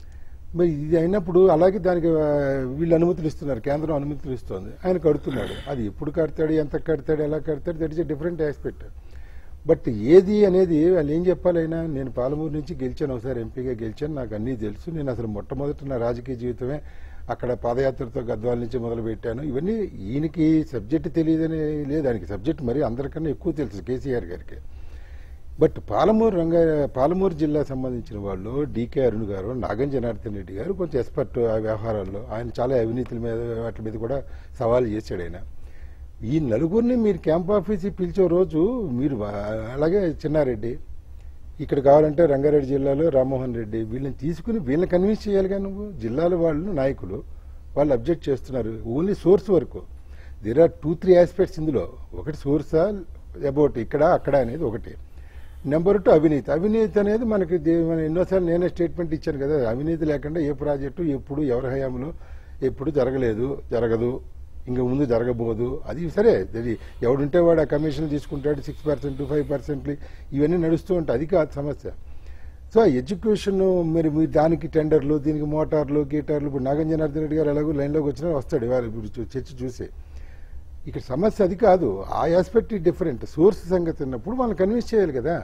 మరి ఇది అయినప్పుడు అలాగే దానికి ఆ, వీళ్ళు అనుమతులు ఇస్తున్నారు కేంద్రం అనుమతులు ఇస్తుంది ఆయన కడుతున్నాడు అది ఎప్పుడు కడతాడు ఎంత కడతాడు ఎలా కడతాడు that is a different aspect but ఏది అనేది వాళ్ళు ఏం చెప్పాలైనా నేను పాలమూరు నుంచి గెలిచాను ఒకసారి ఎంపీగా గెలిచాను నాకు అన్నీ తెలుసు నేను అసలు మొట్టమొదటి నా రాజకీయ జీవితమే అక్కడ పాదయాత్రతో గద్వాల నుంచి మొదలు పెట్టాను ఇవన్నీ ఈయనకి సబ్జెక్ట్ తెలియదని లేదు దానికి సబ్జెక్ట్ మరి అందరికన్నా ఎక్కువ తెలుసు కేసీఆర్ గారికి బట్ పాలమూరు రంగ పాలమూరు జిల్లా సంబంధించిన వాళ్ళు డీకే అరుణ్ గారు నాగం జనార్దన్ రెడ్డి గారు కొంచెం ఎక్స్పర్ట్ ఆ వ్యవహారాల్లో ఆయన చాలా అవినీతుల మీద వాటి మీద కూడా సవాల్ చేశాడు ఆయన ఈ నలుగురిని మీరు క్యాంప్ ఆఫీస్కి పిలిచే రోజు మీరు వా- అలాగే చిన్నారెడ్డి ఇక్కడ కావాలంటే రంగారెడ్డి జిల్లాలో రామ్మోహన్ రెడ్డి వీళ్ళని తీసుకుని వీళ్ళని కన్విన్స్ చేయాలిగా నువ్వు జిల్లాల వాళ్ళు నాయకులు వాళ్ళు అబ్జెక్ట్ చేస్తున్నారు ఓన్లీ సోర్స్ వరకు there are two three aspects ఇందులో ఒకటి సోర్సా అబౌట్ ఇక్కడ అక్కడ అనేది ఒకటి నెంబర్ టూ అవినీతి అవినీతి అనేది మనకి దే- మన ఎన్నోసార్లు నేనే స్టేట్మెంట్ ఇచ్చాను కదా అవినీతి లేకుండా ఏ ప్రాజెక్టు ఎప్పుడు ఎవరి హయాంలో ఎప్పుడు జరగలేదు జరగదు ఇంక ముందు జరగబోదు అది సరే అది ఎవడుంటే వాడు ఆ కమిషన్ తీసుకుంటాడు సిక్స్ పర్సెంట్ ఫైవ్ పర్సెంట్ ఇవన్నీ నడుస్తూ ఉంటాయి అది కాదు సమస్య సో ఆ ఎడ్యుకేషన్ మరి మీరు దానికి టెండర్లు దీనికి మోటార్లు గీటార్లు ఇప్పుడు నాగం జనార్దన్ రెడ్డి గారు ఎలాగో లైన్లోకి వచ్చినా వస్తాడు ఇవాళ ఇప్పుడు చూ- చర్చ చూసే ఇక్కడ సమస్య అది కాదు ఆ ఆస్పెక్ట్ డిఫరెంట్ సోర్స్ సంగతి ఉన్నప్పుడు వాళ్ళని కన్విన్స్ చేయాలి కదా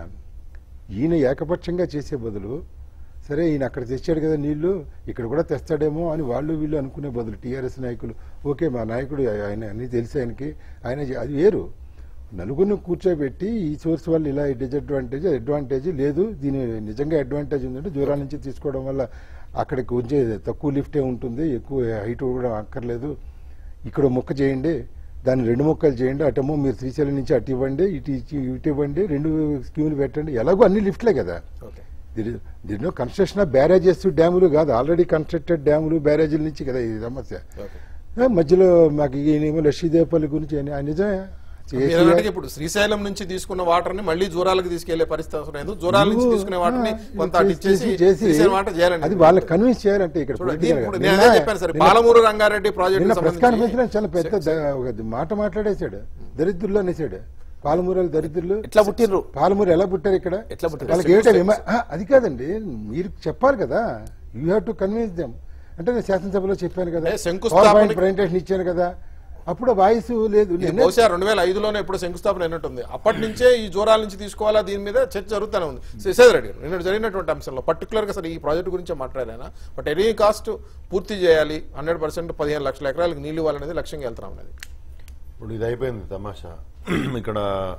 ఈయన ఏకపక్షంగా చేసే బదులు సరే ఈయన అక్కడ తెచ్చాడు కదా నీళ్లు ఇక్కడ కూడా తెస్తాడేమో అని వాళ్ళు వీళ్ళు అనుకునే బదులు టీఆర్ఎస్ నాయకులు ఓకే మా నాయకుడు ఆయన అన్ని తెలిసి ఆయనకి ఆయన చే- అది వేరు నలుగురిని కూర్చోబెట్టి ఈ సోర్స్ వల్ల ఇలా డిసడ్వాంటేజ్ అడ్వాంటేజ్ లేదు దీని నిజంగా అడ్వాంటేజ్ ఉందంటే దూరం నుంచి తీసుకోవడం వల్ల అక్కడికి కొంచెం తక్కువ లిఫ్టే ఉంటుంది ఎక్కువ హైట్ కూడా అక్కర్లేదు ఇక్కడ మొక్క చేయండి దాన్ని రెండు మొక్కలు చేయండి అటేమో మీరు శ్రీశైలం నుంచి అటు ఇవ్వండి ఇటు ఇచ్చి- ఇటు ఇవ్వండి రెండు స్కీములు పెట్టండి ఎలాగో అన్ని లిఫ్ట్లే కదా ఓకే దీనిలో కన్స్ట్రక్షన్ ఆఫ్ బ్యారేజెస్ డ్యాములు కాదు ఆల్రెడీ కన్స్ట్రక్టెడ్ డ్యాములు బ్యారేజీల నుంచి కదా ఈ సమస్య ఓకే ఏ, మధ్యలో మాకు ఈయనేమో లక్ష్మీదేవపల్లి గురించి అని ఆయన నిజమే మీరు అన్నట్టుగా ఇప్పుడు శ్రీశైలం నుంచి తీసుకున్న వాటర్ ని మళ్ళీ జూరాలకు తీసుకెళ్లే పరిస్థితి అవసరం లేదు జూరాల నుంచి నువ్వు, తీసుకునే వాటర్ ని ఆ, కొంత అటు ఇచ్చేసి చేసి- చేసి శ్రీశైలం వాటర్ చేయాలండి అది వాళ్ళని కన్విన్స్ చేయాలంటే ఇక్కడ చూడండి, political ఇప్పుడు గా. నేను నిన్న- అదే చెప్పాను సార్ నిన్న- పాలమూరు రంగారెడ్డి ప్రాజెక్టు నిన్న ప్రెస్ కాన్ఫరెన్స్ లో సంబంధించి చాలా పెద్ద ద- ఒక మాట మాట్లాడేశాడు దరిద్రుల్లో అనేసాడు పాలమూరు దరిద్రులు ఎట్లా పుట్టిర్రు పాలమూరు ఎలా పుట్టారు ఇక్కడ ఎట్లా పుట్టారు? వాళ్ళకి ఏమిటో విమ- ఆ, అది కాదండి మీరు చెప్పాలి కదా you have to convince them అంటే నేను శాసనసభలో చెప్పాను కదా ఏ, శంకుస్థాపనకి- ప్రజెంటేషన్ ఇచ్చాను కదా అప్పుడు వాయిస్ లేదు ఇది నేనే- బహుశా రెండు వేల ఐదులోనే ఎప్పుడు శంకుస్థాపన అయినట్టుంది అప్పటి నుంచే ఈ జోరాల నుంచి తీసుకోవాలా దీని మీద చర్చ జరుగుతూనే ఉంది శశేధర్ రెడ్డి గారు నిన్న జరిగినటువంటి అంశంలో పర్టికులర్ గా అసలు ఈ ప్రాజెక్ట్ గురించే మాట్లాడారా బట్ ఎనీ కాస్ట్ పూర్తి చేయాలి హండ్రెడ్ పర్సెంట్ పదిహేను లక్షల ఎకరాలకు నీళ్లు ఇవ్వాలనేది లక్ష్యంగా వెళ్తున్నాం అనేది ఇప్పుడు ఇది అయిపోయింది తమాషా ఇక్కడ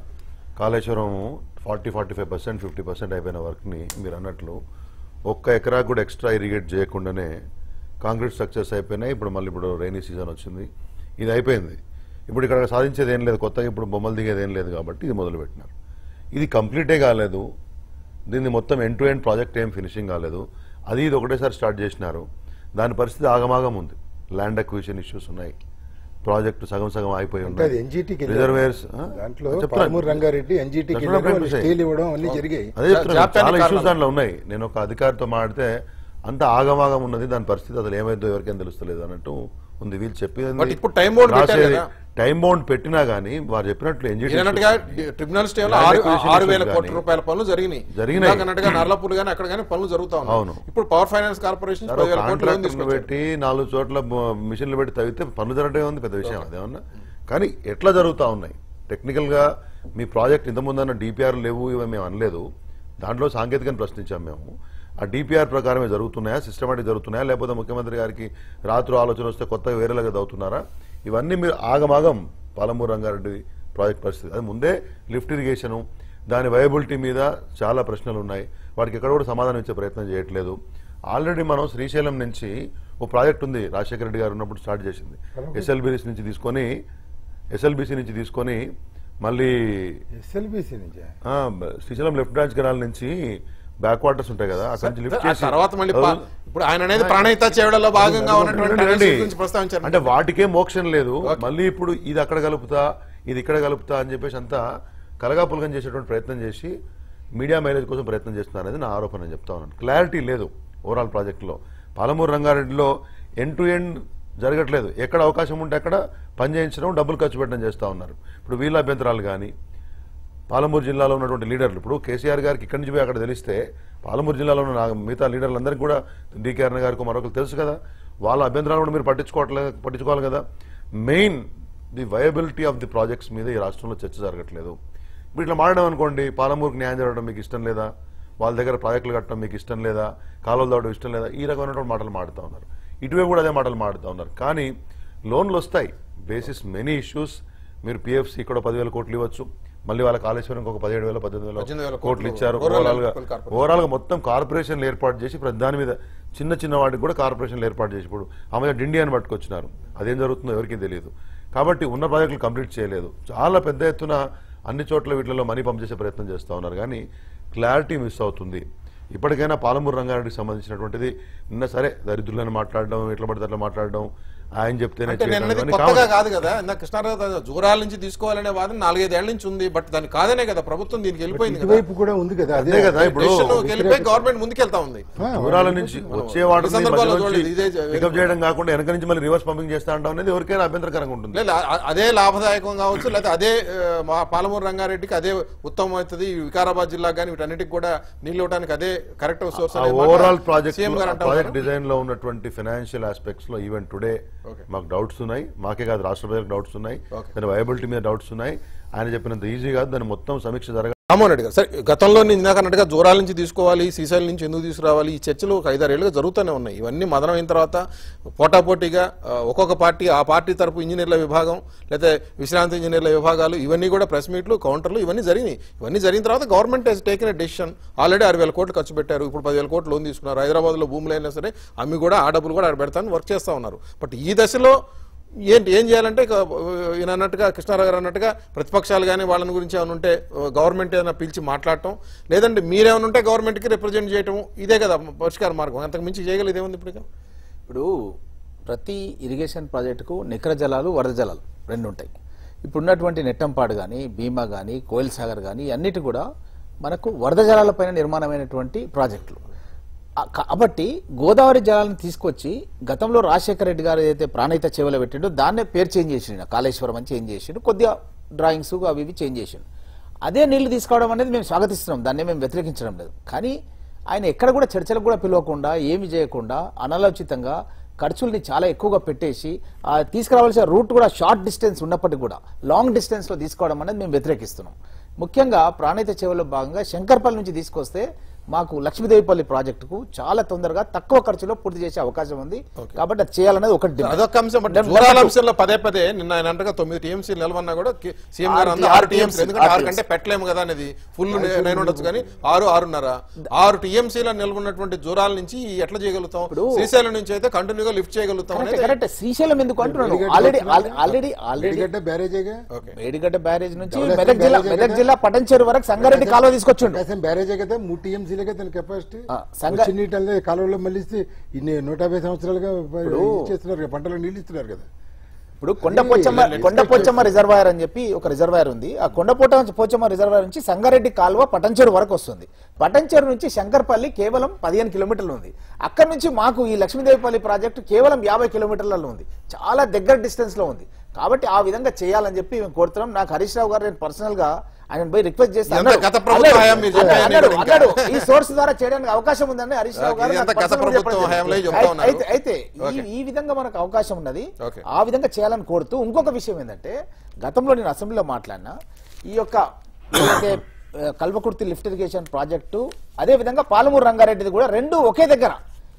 Kaleshwaram forty forty five percent fifty percent అయిపోయిన వర్క్ని మీరు అన్నట్లు ఒక్క ఎకరా కూడా ఎక్స్ట్రా ఇరిగేట్ చేయకుండానే కాంక్రీట్ స్ట్రక్చర్స్ అయిపోయినాయి ఇప్పుడు మళ్ళీ ఇప్పుడు రైనీ సీజన్ వచ్చింది ఇది అయిపోయింది ఇప్పుడు ఇక్కడ సాధించేది ఏం లేదు కొత్తగా ఇప్పుడు బొమ్మలు దిగేది ఏం లేదు కాబట్టి ఇది మొదలు పెట్టినారు ఇది కంప్లీటే కాలేదు దీన్ని మొత్తం ఎండ్ టు ఎండ్ ప్రాజెక్ట్ ఏం ఫినిషింగ్ కాలేదు అది ఇది ఒకటేసారి స్టార్ట్ చేసినారు దాని పరిస్థితి ఆగమాగం ఉంది ల్యాండ్ అక్విజిషన్ ఇష్యూస్ ఉన్నాయి ప్రాజెక్టు సగం సగం అయిపోయి అంటే అది ఎన్జిటికి రిజర్వేర్స్ దాంట్లో పాలమూరు రంగారెడ్డి ఎన్జిటికి స్టీల్ ఇవ్వడం అన్ని జరిగాయి అదే చెప్తున్నాను జాప్యానికి చాలా ఇష్యూస్ కారణం. దాంట్లో ఉన్నాయి నేను ఒక అధికారితో మాట్లాడితే అంత ఆగమాగం ఉన్నది దాని పరిస్థితి అసలు ఏమైందో ఎవరికైనా తెలుస్తలేదు అన్నట్టు ఉంది వీళ్ళు చెప్పేది But ఇప్పుడు time bound పెట్టారు కదా. టైం బౌండ్ పెట్టినా గానీ వారు చెప్పినట్లు NGT అన్నట్టుగా ట్రిబ్యునల్ స్టే లో Land ఆరు acquisition ఆరు వేల issues కోట్ల కానీ. రూపాయల పనులు జరిగినాయి జరిగినాయి. ఇందాక అన్నట్టుగా నర్లపూర్ గానీ అక్కడ కానీ పనులు జరుగుతా అవును. ఉన్నాయి ఇప్పుడు పవర్ ఫైనాన్స్ కార్పొరేషన్ సార్, ఒక పదివేల కోట్ల లోన్ కాంట్రాక్టర్లు తీసుకొచ్చారు పెట్టి నాలుగు చోట్ల బ- మిషన్లు పెట్టి తవ్వితే పనులు జరగడం ఉంది పెద్ద విషయం అదేమన్నా కానీ ఎట్లా జరుగుతా ఉన్నాయి టెక్నికల్ గా మీ ప్రాజెక్ట్ ఇంతకుముందు అన్న డిపిఆర్ లేవు ఇవి మేము అనలేదు దాంట్లో సాంకేతికని ప్రశ్నించాం మేము ఆ డిపిఆర్ ప్రకారమే జరుగుతున్నాయా సిస్టమేటిక్ జరుగుతున్నాయా లేకపోతే ముఖ్యమంత్రి గారికి రాత్రి ఆలోచన వస్తే కొత్తగా వేరేలాగా చదువుతున్నారా ఇవన్నీ మీరు ఆగమాగం పాలమూరు రంగారెడ్డి ప్రాజెక్ట్ పరిస్థితి అది ముందే లిఫ్ట్ ఇరిగేషను దాని వయబిలిటీ మీద చాలా ప్రశ్నలు ఉన్నాయి వాటికి ఎక్కడ కూడా సమాధానం ఇచ్చే ప్రయత్నం చేయట్లేదు ఆల్రెడీ మనం శ్రీశైలం నుంచి ఓ ప్రాజెక్ట్ ఉంది రాజశేఖర రెడ్డి గారు ఉన్నప్పుడు స్టార్ట్ చేసింది ఎస్ఎల్బిసి నుంచి తీసుకొని ఎస్ఎల్బిసి నుంచి తీసుకొని మళ్ళీ ఎస్ఎల్బిసి నుంచి ఆ, శ్రీశైలం లెఫ్ట్ బ్రాంచ్ కెనాల్ నుంచి బ్యాక్ వాటర్స్ ఉంటాయి కదా అక్కడ నుంచి లిఫ్ట్ ఆ చేసి తర్వాత మళ్ళీ పా- ఇప్పుడు ఆయన అనేది ప్రణయిత చేయడంలో భాగంగా ఉన్నటువంటి రండి. analysis గురించి ప్రస్తావించారు అంటే వాటికే మోక్షం లేదు మళ్ళీ ఇప్పుడు ఇది అక్కడ కలుపుతా ఇది ఇక్కడ కలుపుతా అని చెప్పేసి అంతా కలగాపులగం చేసేటువంటి ప్రయత్నం చేసి మీడియా మైలేజ్ కోసం ప్రయత్నం చేస్తున్నారు అనేది నా ఆరోపణ నేను చెప్తా ఉన్నాను క్లారిటీ లేదు ఓవరాల్ ప్రాజెక్టులో పాలమూరు రంగారెడ్డిలో ఎండ్ టు ఎండ్ జరగట్లేదు ఎక్కడ అవకాశం ఉంటే అక్కడ పని చేయించడం డబ్బులు ఖర్చు పెట్టడం చేస్తూ ఉన్నారు ఇప్పుడు వీళ్ళ అభ్యంతరాలు కానీ పాలమూరు జిల్లాలో ఉన్నటువంటి లీడర్లు ఇప్పుడు కేసీఆర్ గారికి ఇక్కడి నుంచి పోయి అక్కడ తెలిస్తే పాలమూరు జిల్లాలో ఉన్న నా- మిగతా లీడర్లందరికీ కూడా డీకే అన్న గారికి మరొకరు తెలుసు కదా వాళ్ళ అభ్యంతరాలు కూడా మీరు పట్టించుకోవట్లేదు పట్టించుకోవాలి కదా main the viability of the projects మీద ఈ రాష్ట్రంలో చర్చ జరగట్లేదు ఇప్పుడు ఇట్లా మారడం అనుకోండి పాలమూరుకి న్యాయం జరగడం మీకు ఇష్టం లేదా వాళ్ళ దగ్గర ప్రాజెక్టులు కట్టడం మీకు ఇష్టం లేదా కాలువలు దావడం ఇష్టం లేదా ఈ రకమైనటువంటి మాటలు మాడుతూ ఉన్నారు ఇటువైపు కూడా అదే మాటలు మాడుతూ ఉన్నారు కానీ లోన్లు వస్తాయి బేసిస్ మెనీ ఇష్యూస్ మీరు పిఎఫ్సి కూడా పదివేల కోట్లు ఇవ్వచ్చు మళ్ళీ వాళ్ళ కాళేశ్వరం ఒక పదిహేడు వేల పద్దెనిమిది పద్దెనిమిది వేల వేల కోట్లు కోట్లు ఇచ్చారు rural ఓవరాల్ గా development corporation. ఓవరాల్ గా మొత్తం కార్పొరేషన్లు ఏర్పాటు చేసి ప్రతి దాని మీద చిన్న చిన్న వాటికి కూడా కార్పొరేషన్లు ఏర్పాటు చేసి ఇప్పుడు ఆమె డిండియాని పట్టుకొచ్చినారు అదేం జరుగుతుందో ఎవరికీ తెలియదు కాబట్టి ఉన్న ప్రాజెక్టులు కంప్లీట్ చేయలేదు చాలా పెద్ద ఎత్తున అన్ని చోట్ల వీటిలో మనీ పంప్ చేసే ప్రయత్నం చేస్తూ ఉన్నారు కానీ క్లారిటీ మిస్ అవుతుంది ఇప్పటికైనా పాలమూరు రంగారెడ్డికి సంబంధించినటువంటిది నిన్న సరే దరిద్రులను మాట్లాడడం ఎట్లా పడితే అట్లా మాట్లాడడం ఆయన చెప్తేనే అంటే నేను చేయడం అనేది ఇవన్నీ కొత్తగా కామన్. కాదు కదా ఇందాక కృష్ణారావు జూరాల నుంచి తీసుకోవాలనే వాదన నాలుగైదేళ్ల నుంచి ఉంది బట్ దాని కాదనే కదా ప్రభుత్వం దీనికి వెళ్ళిపోయింది కదా ఇటువైపు కూడా ఉంది కదా అదే అదే కదా ఇప్పుడు Decision లోకి వెళ్ళిపోయి గవర్నమెంట్ ముందుకెళ్తా ఉంది ఆ, దూరాల నుంచి వచ్చే వాటిని ఈ సందర్భాల్లో మధ్య చూడండి, ఇదే నుంచి పికప్ చేయడం కాకుండా వెనక నుంచి మళ్ళీ రివర్స్ పంపింగ్ చేస్తా ఉంటాం అనేది ఎవరికైనా అభ్యంతరకరంగా ఉంటుంది లేదు ఆ- అదే లాభదాయకం కావచ్చు లేకపోతే అదే ఆ, మా పాలమూరు రంగారెడ్డికి అదే ఉత్తమం అవుతుంది ఈ వికారాబాద్ జిల్లా కానీ వీటన్నిటికి కూడా నీళ్ళు ఇవ్వడానికి అదే కరెక్ట్ సోర్స్ ఆ ఓవరాల్ ప్రాజెక్ట్ సీఎం గారు అంటా ప్రాజెక్ట్ ఉన్నారు. డిజైన్ లో ఉన్నటువంటి ఫైనాన్షియల్ ఆస్పెక్ట్స్ లో ఈవెన్ టుడే Okay. మాకు డౌట్స్ ఉన్నాయి మాకే కాదు రాష్ట్ర ప్రజలకు డౌట్స్ ఉన్నాయి Okay. దాని వయబిలిటీ మీద డౌట్స్ ఉన్నాయి ఆయన చెప్పినంత ఈజీ కాదు దాని మొత్తం సమీక్ష జరగ రామ్మోహన్ రెడ్డి గారు సరే గతంలో నేను ఇందాక అన్నట్టుగా జోరాల నుంచి తీసుకోవాలి శ్రీశైలం నుంచి ఎందుకు తీసుకురావాలి ఈ చర్చలు ఒక ఐదారేళ్లుగా జరుగుతూనే ఉన్నాయి ఇవన్నీ మదనం అయిన తర్వాత పోటాపోటీగా ఆ, ఒక్కొక్క పార్టీ ఆ పార్టీ తరపు ఇంజనీర్ల విభాగం లేదా విశ్రాంతి ఇంజనీర్ల విభాగాలు ఇవన్నీ కూడా ప్రెస్ మీట్లు కౌంటర్లు ఇవన్నీ జరిగినాయి ఇవన్నీ జరిగిన తర్వాత government has taken decision already ఆరు వేల కోట్లు ఖర్చు పెట్టారు ఇప్పుడు పదివేల కోట్లు లోన్ తీసుకున్నారు హైదరాబాద్లో భూములు అయినా సరే అమ్మి కూడా ఆ డబ్బులు కూడా ఆడ పెడతాను వర్క్ చేస్తూ ఉన్నారు బట్ ఈ దశలో ఏంటి ఏం చేయాలంటే ఇక, ఈయన అన్నట్టుగా కృష్ణారావు గారు అన్నట్టుగా ప్రతిపక్షాలు కానీ వాళ్ళని గురించి ఏమైనా ఉంటే గవర్నమెంట్ ఏమైనా పిలిచి మాట్లాడటం లేదంటే మీరేమైనా ఉంటే గవర్నమెంట్కి రిప్రజెంట్ చేయటం ఇదే కదా పరిష్కార మార్గం అంతకు మించి చేయగలిగేది ఏముంది ఇప్పుడు ఇక? ఇప్పుడు ప్రతి ఇరిగేషన్ ప్రాజెక్టుకు నికర జలాలు వరద జలాలు రెండు ఉంటాయి ఇప్పుడు ఉన్నటువంటి నెట్టంపాడు కానీ భీమా కానీ కోయిల్ సాగర్ కానీ అన్నిటి కూడా మనకు వరద జలాలపైన నిర్మాణమైనటువంటి ప్రాజెక్టులు ఆ- కాబట్టి గోదావరి జలాలను తీసుకొచ్చి గతంలో రాజశేఖర రెడ్డి గారు ఏదైతే ప్రాణహిత చెవులో పెట్టిండో దాన్నే పేరు చేంజ్ చేసిండు కాళేశ్వరం అని చేంజ్ చేసిండు కొద్దిగా డ్రాయింగ్స్ అవి ఇవి చేంజ్ చేసిండు అదే నీళ్లు తీసుకోవడం అనేది మేము స్వాగతిస్తున్నాం దాన్ని మేము వ్యతిరేకించడం లేదు కానీ ఆయన ఎక్కడ కూడా చర్చలకు కూడా పిలవకుండా ఏమి చేయకుండా అనాలోచితంగా ఖర్చుల్ని చాలా ఎక్కువగా పెట్టేసి ఆ తీసుకురావాల్సిన రూట్ కూడా షార్ట్ డిస్టెన్స్ ఉన్నప్పటికీ కూడా లాంగ్ డిస్టెన్స్ లో తీసుకోవడం అనేది మేము వ్యతిరేకిస్తున్నాం ముఖ్యంగా ప్రాణిత సేవలో భాగంగా శంకర్పల్లి నుంచి తీసుకొస్తే మాకు లక్ష్మీదేవిపల్లి ప్రాజెక్టుకు చాలా తొందరగా తక్కువ ఖర్చులో పూర్తి చేసే అవకాశం ఉంది కాబట్టి అది చేయాలనేది ఒకటి demand. అదొక అంశం బట్ Then దూరాల number two. అంశంలో పదే పదే నిన్న ఆయన అంటగా తొమ్మిది టీఎంసీ నిలవన్నా కూడా కి- సీఎం గారు ఆరు అంతా టీ- ఆరు ఆరు టీఎంసీ TMC, ఎందుకంటే ఆరు ఆరు కంటే పెట్టలేము కదా అనేది ఫుల్ నేను ఉండొచ్చు కానీ ఆరు ఆరున్నర ఆరు టీఎంసీల నిలబడినటువంటి జూరాల నుంచి ఎట్లా చేయగలుగుతాం శ్రీశైలం నుంచి అయితే కంటిన్యూగా లిఫ్ట్ చేయగలుగుతాం కరెక్ట్ అనేది కరెక్ట్ శ్రీశైలం ఎందుకు అంటున్నాను మేడిగడ్డ ఆల్రెడీ వస్తున్నాయి. ఆల్రెడీ ఆల్రెడీ మేడిగడ్డ బ్యారేజేగా మేడిగడ్డ బ్యారేజ్ నుంచి ధవళేశ్వరం మెదక్ జిల్లా బ్యారేజే మెదక్ కదా? జిల్లా పటంచేరు వరకు సంగారెడ్డి కాలువ తీసుకొచ్చిండు ప్రకాశం బ్యారేజే కదా మూడు టీఎంసీలే దాని కెపాసిటీ ఆ, సంగ- వచ్చి నీటి కాలువలో మళ్ళిస్తే ఇన్ని నూట యాభై సంవత్సరాలుగా ఇచ్చేస్తున్నారు కదా, పంటలో నీళ్ళు ఇస్తున్నారు కదా ఇప్పుడు కొండపోచమ్మ అది కొండపోచమ్మ రిజర్వాయర్ అని చెప్పి ఒక రిజర్వాయర్ ఉంది ఆ కొండపోట పోచమ్మ రిజర్వాయర్ నుంచి సంగారెడ్డి కాలువ పటంచేరు వరకు వస్తుంది పటంచేరు నుంచి శంకర్పల్లి కేవలం పదిహేను కిలోమీటర్లు ఉంది అక్కడ నుంచి మాకు ఈ లక్ష్మీదేవిపల్లి ప్రాజెక్టు కేవలం యాభై కిలోమీటర్లలో ఉంది చాలా దగ్గర డిస్టెన్స్ లో ఉంది కాబట్టి ఆ విధంగా చేయాలని చెప్పి మేము కోరుతున్నాం నాకు హరీష్ రావు గారు నేను పర్సనల్ గా ఆయన పోయి రిక్వెస్ట్ చేస్తే ఇదంతా అన్నాడు- గత ప్రభుత్వ అన్నాడు- హయాం మీరు చెప్పేది అన్నాడు ఇంకా. అన్నాడు ఈ సోర్స్ ద్వారా చేయడానికి అవకాశం ఉందని హరీష్ రావు గారు ఇదంతా నాకు గత personal గా ప్రభుత్వం చెప్పడం హయాంలో జరిగింది. చెప్తా ఉన్నారు. అయితే అయితే ఈ- ఈ విధంగా మనకు అవకాశం ఉన్నది Okay. ఆ విధంగా చేయాలని కోరుతూ ఇంకొక విషయం ఏంటంటే గతంలో నేను అసెంబ్లీలో మాట్లాడినా ఈ యొక్క ఏదైతే ఆ, కల్వకుర్తి లిఫ్ట్ ఇరిగేషన్ ప్రాజెక్టు అదే విధంగా పాలమూరు రంగారెడ్డిది కూడా రెండు ఒకే దగ్గర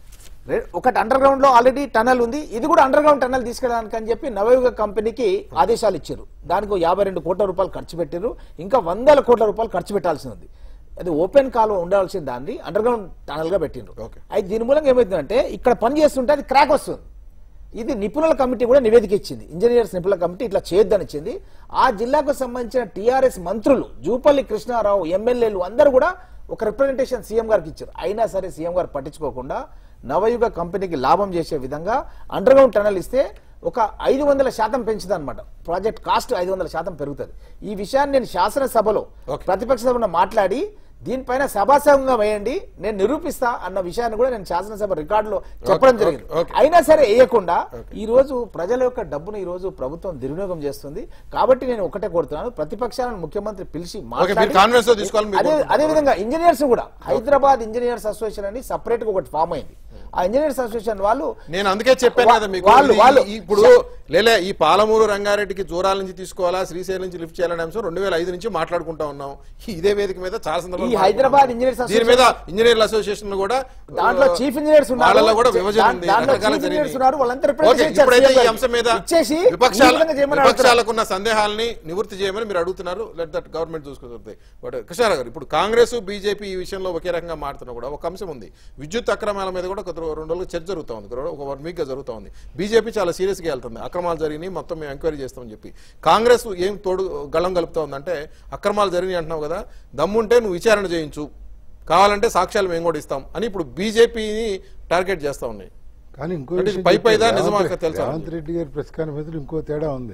రె- ఒకటి అండర్ గ్రౌండ్ లో ఆల్రెడీ టనల్ ఉంది ఇది కూడా అండర్ గ్రౌండ్ టనల్ తీసుకెళ్ళడానికి అని చెప్పి నవయుగ కంపెనీకి ఆదేశాలు ఇచ్చారు దానికి యాభై రెండు కోట్ల రూపాయలు ఖర్చు పెట్టారు ఇంకా వందల కోట్ల రూపాయలు ఖర్చు పెట్టాల్సి ఉంది అది ఓపెన్ కాలువ ఉండాల్సిన దాన్ని అండర్ గ్రౌండ్ టనల్ గా పెట్టిండ్రు Okay. అయితే దీని మూలంగా ఏమవుతుందంటే ఇక్కడ పని చేస్తుంటే అది క్రాక్ వస్తుంది ఇది నిపుణుల కమిటీ కూడా నివేదిక ఇచ్చింది ఇంజనీర్స్ నిపుణుల కమిటీ ఇట్లా చేయొద్దని ఇచ్చింది ఆ జిల్లాకు సంబంధించిన టీఆర్ఎస్ మంత్రులు జూపల్లి కృష్ణారావు ఎమ్మెల్యేలు అందరూ కూడా ఒక రిప్రజెంటేషన్ సీఎం గారికి ఇచ్చారు అయినా సరే సీఎం గారు పట్టించుకోకుండా నవయుగ కంపెనీకి లాభం చేసే విధంగా అండర్ గ్రౌండ్ టనల్ ఇస్తే ఒక ఐదు వందల శాతం పెంచుతుంది అనమాట ప్రాజెక్ట్ కాస్ట్ ఐదు వందల శాతం పెరుగుతుంది ఈ విషయాన్ని నేను శాసనసభలో Okay. ప్రతిపక్ష సభలో మాట్లాడి దీనిపైన సభాసంగం వేయండి నేను నిరూపిస్తా అన్న విషయాన్ని కూడా నేను శాసనసభ రికార్డులో చెప్పడం Okay, జరిగింది okay, okay. అయినా సరే వేయకుండా ఈ రోజు ప్రజల యొక్క డబ్బును ఈ రోజు ప్రభుత్వం దుర్వినియోగం చేస్తుంది కాబట్టి నేను ఒకటే కోరుతున్నాను ప్రతిపక్షాలను ముఖ్యమంత్రి పిలిచి Okay, మీరు conference లో తీసుకోవాలని మీరు అదే కోరుకుంటున్నారు. అదే విధంగా ఇంజనీర్స్ కూడా హైదరాబాద్ ఇంజనీర్స్ అసోసియేషన్ అని సపరేట్ గా ఒకటి ఫామ్ అయింది ఆ ఇంజనీర్స్ అసోసియేషన్ వాళ్ళు నేను అందుకే చెప్పాను వా- కదా మీకు వాళ్ళు- ఇది- వాళ్ళు- ఈ- ఇప్పుడు లేలే ఈ పాలమూరు రంగారెడ్డికి జూరాల నుంచి తీసుకోవాలా శ్రీశైలం నుంచి లిఫ్ట్ చేయాలనే అంశం రెండు వేల ఐదు నుంచి మాట్లాడుకుంటా ఉన్నాం ఇదే వేదిక మీద చాలా సందర్భాలు ఈ హైదరాబాద్ ఇంజనీర్స్ దీని మీద ఇంజనీర్ల అసోసియేషన్ కూడా దాంట్లో ఆ, చీఫ్ ఇంజనీర్స్ ఉన్నారు వాళ్ళలో కూడా విభజన దా- ఉంది దాంట్లో రకరకాల చీఫ్ ఇంజనీర్స్ జరిగింది. ఉన్నారు వాళ్ళంతా ఓకే, రిప్రజెంట్ ఇప్పుడైతే చేశారు ఈ అంశం మీద ఇచ్చేసి ఈ విపక్షాల విధంగా చేయమని అడుగుతున్నారు. విపక్షాలకున్న సందేహాలని నివృత్తి చేయమని మీరు అడుగుతున్నారు లెట్ దట్ గవర్నమెంట్ చూసుకుంటుంది బట్ కృష్ణారావు గారు ఇప్పుడు కాంగ్రెస్ బీజేపీ ఈ విషయంలో ఒకే రకంగా మారుతున్నా కూడా ఒక అంశం ఉంది విద్యుత్ అక్రమాల మీద కూడా ఒక రెండు రోజులు చర్చ జరుగుతూ ఉంది ఒక వన్ వీక్ గా జరుగుతూ ఉంది బీజేపీ చాలా సీరియస్ గా వెళ్తుంది అక్రమాలు జరిగినాయి మొత్తం మేము ఎంక్వైరీ చేస్తామని చెప్పి కాంగ్రెస్ ఏం తోడు గళం కలుపుతా ఉందంటే అక్రమాలు జరిగినాయి అంటున్నావు కదా దమ్ముంటే నువ్వు విచారణ చేయించు కావాలంటే సాక్ష్యాలు మేము కూడా ఇస్తాం అని ఇప్పుడు బీజేపీని టార్గెట్ చేస్తా ఉన్నాయి కానీ ఇంకో అంటే ఇది విషయం పై చెప్తే పైదా రేవంత్ నిజమా రెడ్డి- తెలుసా? రేవంత్ రెడ్డి గారి ప్రెస్ కాన్ఫరెన్స్ ఇంకో తేడా ఉంది